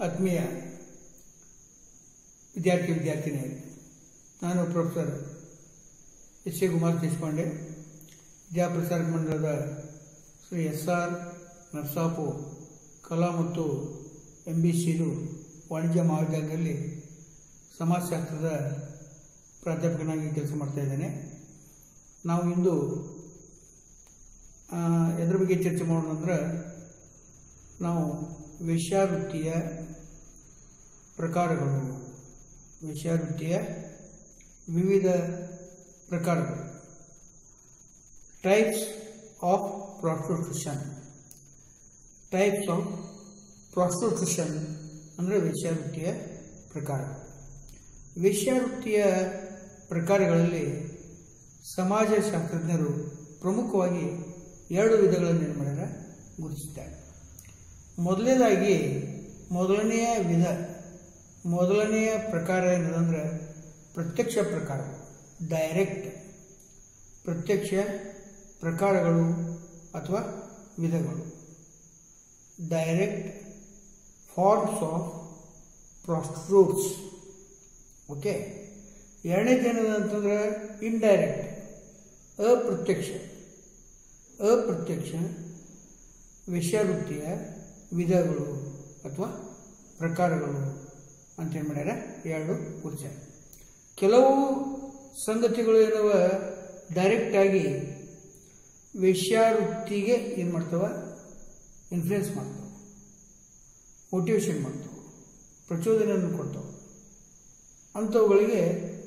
ಆತ್ಮೀಯ ವಿದ್ಯಾರ್ಥಿ ವಿದ್ಯಾರ್ಥಿನಿಯರು ನಾನು professor S A Kumar Deshpande ವಿದ್ಯಾಪ್ರಸಾರಕ ಮಂಡಳದ ಶ್ರೀ ಎಸ್ ಆರ್ ನರ್ಸಾಪು ಕಲಾ ಮತ್ತು ಎಂ ಬಿ ಸಿದು ವಾಣಿಜ್ಯ ಮಹಾವಿದ್ಯಾಲಯದಲ್ಲಿ ಸಮಾಜಶಾಸ್ತ್ರದ ಪ್ರಾಧ್ಯಾಪಕನಾಗಿ ಕೆಲಸ ಮಾಡ್ತಾ ಇದ್ದೇನೆ ನಾವು ಇಂದು ಆ, ಎದ್ರ ಬಗ್ಗೆ ಚರ್ಚೆ ಮಾಡೋಣ ಅಂದ್ರೆ ನಾವು ವೇಶ್ಯಾವೃತ್ತಿಯ ಪ್ರಕಾರಗಳು ವೇಶ್ಯಾವೃತ್ತಿಯ ವಿವಿಧ ಪ್ರಕಾರಗಳು types of prostitution types of prostitution ಅಂದರೆ ವೇಶ್ಯಾವೃತ್ತಿಯ ಪ್ರಕಾರ ವೇಶ್ಯಾವೃತ್ತಿಯ ಪ್ರಕಾರಗಳಲ್ಲಿ ಸಮಾಜಶಾಸ್ತ್ರಜ್ಞರು ಪ್ರಮುಖವಾಗಿ ಎರಡು ವಿಧಗಳನ್ನು ಏನು ಮಾಡ್ಯಾರ ಗುರುತಿಸಿದ್ದಾರೆ ಮೊದಲನೇದಾಗಿ ಮೊದಲನೆಯ ವಿಧ ಮೊದಲನೆಯ ಪ್ರಕಾರ ಏನದಂದ್ರೆ ಪ್ರತ್ಯಕ್ಷ ಪ್ರಕಾರ ಡೈರೆಕ್ಟ್ ಪ್ರತ್ಯಕ್ಷ ಪ್ರಕಾರಗಳು ಅಥವಾ ವಿಧಗಳು direct forms of prostitutes okay ಎರಡನೇದೇನದ ಅಂತಂದ್ರೆ ಇಂಡೈರೆಕ್ಟ್ ಅಪ್ರತ್ಯಕ್ಷ ಅಪ್ರತ್ಯಕ್ಷ ವೇಶ್ಯಾವೃತ್ತಿಯ ವಿಧಗಳು ಅಥವಾ ಪ್ರಕಾರಗಳು ಅಂತ ಏನು ಮಾಡ್ಯಾರ ಎರಡು ಗುರುತಿಸ್ಯಾರ ಕೆಲವು ಸಂಗತಿಗಳು ಏನವ ಡೈರೆಕ್ಟ್ ಆಗಿ ವೇಶ್ಯಾವೃತ್ತಿಗೆ ಏನು ಮಾಡ್ತಾವ ಇನ್ಫ್ಲುಯೆನ್ಸ್ ಮಾಡ್ತಾವ ಮೋಟಿವೇಶನ್ ಮಾಡ್ತಾವ ಪ್ರಚೋದನೆಯನ್ನು ಕೊಡ್ತಾವ ಅಂಥವುಗಳಿಗೆ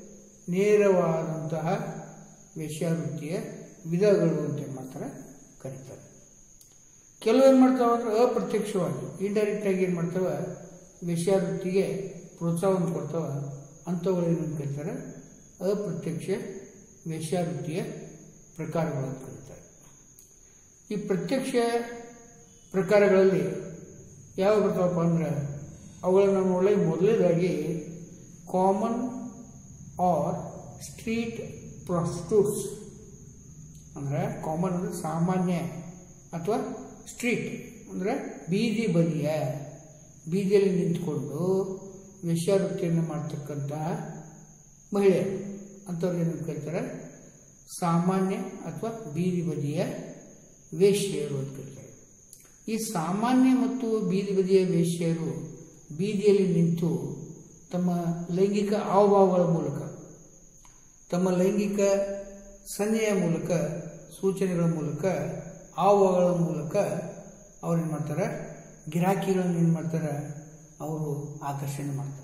ನೇರವಾದಂತಹ ವೇಶ್ಯಾವೃತ್ತಿಯ ವಿಧಗಳು ಅಂತ ಏನು ಮಾಡ್ತಾರೆ ಕರೀತಾರೆ ಕೆಲವು ಏನು ಮಾಡ್ತಾವ ಅಂದ್ರೆ ಅಪ್ರತ್ಯಕ್ಷವಾಗಿ ಇಂಡೈರೆಕ್ಟ್ ಆಗಿ ಏನು ಮಾಡ್ತಾವ ವೇಶ್ಯಾವೃತ್ತಿಗೆ ಪ್ರೋತ್ಸಾಹವನ್ನು ಕೊಡ್ತಾವ ಅಂಥವುಗಳು ಏನಂತ ಕರೀತಾರೆ ಅಪ್ರತ್ಯಕ್ಷ ವೇಶ್ಯಾವೃತ್ತಿಯ ಪ್ರಕಾರಗಳು ಅಂತ ಕರೀತಾರೆ ಈ ಪ್ರತ್ಯಕ್ಷ ಪ್ರಕಾರಗಳಲ್ಲಿ ಯಾವ ಬರ್ತಾವಪ್ಪ ಅಂದ್ರೆ ಅವುಗಳನ್ನ ನೋಡಲಿ ಮೊದಲನೇದಾಗಿ ಕಾಮನ್ ಆರ್ ಸ್ಟ್ರೀಟ್ ಪ್ರಾಸ್ಟಿಟ್ಯೂಟ್ಸ್ ಅಂದರೆ ಕಾಮನ್ ಅಂದರೆ ಸಾಮಾನ್ಯ ಅಥವಾ ಸ್ಟ್ರೀಟ್ ಅಂದರೆ ಬೀದಿ ಬದಿಯ ಬೀದಿಯಲ್ಲಿ ನಿಂತ್ಕೊಂಡು ವೇಶ್ಯಾವೃತ್ತಿಯನ್ನು ಮಾಡ್ತಕ್ಕಂತಹ ಮಹಿಳೆ ಅಂಥವ್ರು ಏನಂತ ಕರೀತಾರೆ ಸಾಮಾನ್ಯ ಅಥವಾ ಬೀದಿ ಬದಿಯ ವೇಶ್ಯರು ಅಂತ ಕರೀತಾರೆ ಈ ಸಾಮಾನ್ಯ ಮತ್ತು ಬೀದಿ ಬದಿಯ ವೇಶ್ಯರು ಬೀದಿಯಲ್ಲಿ ನಿಂತು ತಮ್ಮ ಲೈಂಗಿಕ ಹಾವಭಾವಗಳ ಮೂಲಕ ತಮ್ಮ ಲೈಂಗಿಕ ಸನ್ನೆಯ ಮೂಲಕ ಸೂಚನೆಗಳ ಮೂಲಕ ಹಾವಗಳ ಮೂಲಕ ಅವ್ರು ಏನು ಮಾಡ್ತಾರೆ ಗಿರಾಕಿಗಳನ್ನು ಏನು ಮಾಡ್ತಾರೆ ಅವರು ಆಕರ್ಷಣೆ ಮಾಡ್ತಾರೆ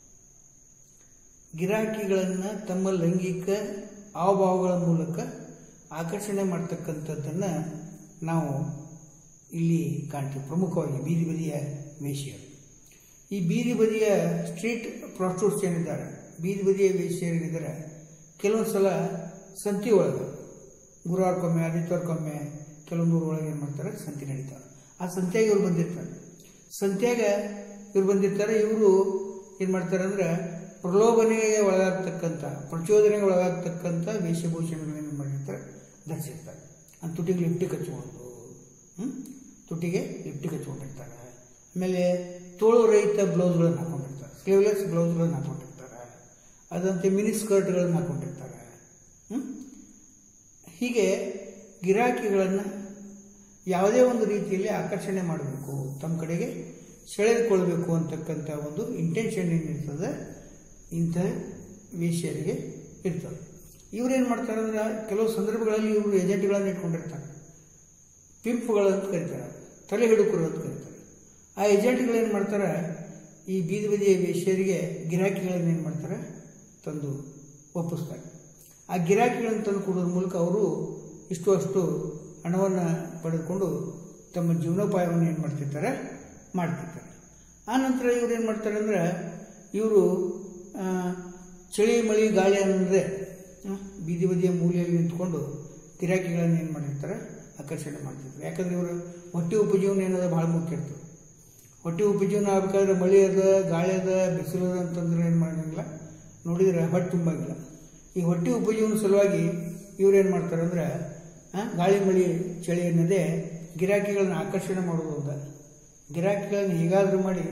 ಗಿರಾಕಿಗಳನ್ನು ತಮ್ಮ ಲೈಂಗಿಕ ಹಾವಭಾವಗಳ ಮೂಲಕ ಆಕರ್ಷಣೆ ಮಾಡ್ತಕ್ಕಂಥದ್ದನ್ನು ನಾವು ಇಲ್ಲಿ ಕಾಣ್ತೀವಿ ಪ್ರಮುಖವಾಗಿ ಬೀದಿ ಬದಿಯ ವೇಶ್ಯರು ಈ ಬೀದಿ ಬದಿಯ ಸ್ಟ್ರೀಟ್ ಪ್ರಾಸ್ಟಿಟ್ಯೂಟ್ಸ್ ಏನಿದ್ದಾರೆ ಬೀದಿ ಬದಿಯ ವೇಶ್ಯರು ಏನಿದ್ದಾರೆ ಕೆಲವೊಂದು ಸಲ ಸಂತಿ ಒಳಗೆ ಗುರುವಾರಕ್ಕೊಮ್ಮೆ ಆದಿತ್ಯವಾರಕ್ಕೊಮ್ಮೆ ಕೆಲವೊಂದು ಊರೊಳಗೆ ಏನು ಮಾಡ್ತಾರೆ ಸಂತಿ ನಡೀತಾರೆ ಆ ಸಂತ್ಯಾಗ ಇವ್ರು ಬಂದಿರ್ತಾರೆ ಸಂತ್ಯಾಗ ಇವ್ರು ಬಂದಿರ್ತಾರೆ ಇವರು ಏನು ಮಾಡ್ತಾರೆ ಅಂದ್ರೆ ಪ್ರಲೋಭನೆಗೆ ಒಳಗಾಗ್ತಕ್ಕಂಥ ಪ್ರಚೋದನೆಗೆ ಒಳಗಾಗ್ತಕ್ಕಂಥ ವೇಷಭೂಷಣಗಳನ್ನು ಏನು ಮಾಡಿರ್ತಾರೆ ಧರಿಸಿರ್ತಾರೆ ಆ ತುಟಿಗೆ ಲಿಪ್ಟಿಕ್ ಹಚ್ಕೊಂಡು ಹ್ಮ್? ತುಟಿಗೆ ಲಿಪ್ಟಿಕ್ ಹಚ್ಕೊಂಡಿರ್ತಾರೆ ಆಮೇಲೆ ತೋಳು ರಹಿತ ಬ್ಲೌಸ್ಗಳನ್ನು ಹಾಕೊಂಡಿರ್ತಾರೆ ಸ್ಲೀವ್ಲೆಸ್ ಬ್ಲೌಸ್ಗಳನ್ನು ಹಾಕೊಂಡಿರ್ತಾರೆ ಅದಂತೆ ಮಿನಿ ಸ್ಕರ್ಟ್ಗಳನ್ನು ಹಾಕೊಂಡಿರ್ತಾರೆ ಹ್ಮ್? ಹೀಗೆ ಗಿರಾಕಿಗಳನ್ನು ಯಾವುದೇ ಒಂದು ರೀತಿಯಲ್ಲಿ ಆಕರ್ಷಣೆ ಮಾಡಬೇಕು ತಮ್ಮ ಕಡೆಗೆ ಸೆಳೆದುಕೊಳ್ಬೇಕು ಅಂತಕ್ಕಂಥ ಒಂದು ಇಂಟೆನ್ಷನ್ ಏನಿರ್ತದೆ ಇಂಥ ವೇಶ್ಯರಿಗೆ ಇರ್ತದೆ ಇವ್ರೇನು ಮಾಡ್ತಾರೆ ಅಂದ್ರೆ ಕೆಲವು ಸಂದರ್ಭಗಳಲ್ಲಿ ಇವರು ಏಜೆಂಟ್ಗಳನ್ನು ಇಟ್ಕೊಂಡಿರ್ತಾರೆ ಪಿಂಪ್ಗಳು ಅಂತ ಕರೀತಾರೆ ತಲೆ ಹಿಡುಕರು ಅಂತ ಕರೀತಾರೆ ಆ ಏಜೆಂಟ್ಗಳು ಏನು ಮಾಡ್ತಾರೆ ಈ ಬೀದಿ ಬದಿಯ ವೇಶ್ಯರಿಗೆ ಗಿರಾಕಿಗಳನ್ನು ಏನು ಮಾಡ್ತಾರೆ ತಂದು ಒಪ್ಪಿಸ್ತಾರೆ ಆ ಗಿರಾಕಿಗಳನ್ನು ತಂದು ಕೊಡೋದ್ರ ಮೂಲಕ ಅವರು ಇಷ್ಟು ಅಷ್ಟು ಹಣವನ್ನು ಪಡೆದುಕೊಂಡು ತಮ್ಮ ಜೀವನೋಪಾಯವನ್ನು ಏನು ಮಾಡ್ತಿರ್ತಾರೆ ಮಾಡ್ತಿರ್ತಾರೆ ಆ ನಂತರ ಇವ್ರು ಏನು ಮಾಡ್ತಾರೆ ಅಂದ್ರೆ ಇವರು ಚಳಿ ಮಳಿ ಗಾಳಿ ಅಂದರೆ ಬೀದಿ ಬದಿಯ ಮೂಲೆಯಲ್ಲಿ ನಿಂತ್ಕೊಂಡು ಗಿರಾಕಿಗಳನ್ನು ಏನು ಮಾಡಿರ್ತಾರೆ ಆಕರ್ಷಣೆ ಮಾಡ್ತಿರ್ತಾರೆ ಯಾಕಂದ್ರೆ ಇವರು ಹೊಟ್ಟೆ ಉಪಜೀವನ ಏನದ ಭಾಳ ಮುಖ್ಯ ಇರ್ತದೆ ಹೊಟ್ಟೆ ಉಪಜೀವನ ಆಗ್ಬೇಕಾದ್ರೆ ಮಳೆ ಅದ ಗಾಳಿ ಅದ ಬಿಸಿಲು ಅದ ಅಂತಂದ್ರೆ ಏನು ಮಾಡಂಗಿಲ್ಲ ನೋಡಿದ್ರೆ ಹೊಟ್ಟೆ ತುಂಬಂಗಿಲ್ಲ ಈ ಹೊಟ್ಟೆ ಉಪಜೀವನ ಸಲುವಾಗಿ ಇವ್ರು ಏನು ಮಾಡ್ತಾರೆ ಅಂದ್ರೆ ಆ, ಗಾಳಿ ಮಳಿ ಚಳಿ ಅನ್ನೋದೇ ಗಿರಾಕಿಗಳನ್ನ ಆಕರ್ಷಣೆ ಮಾಡೋದು ಅಂತ ಗಿರಾಕಿಗಳನ್ನ ಹೇಗಾದರೂ ಮಾಡಿ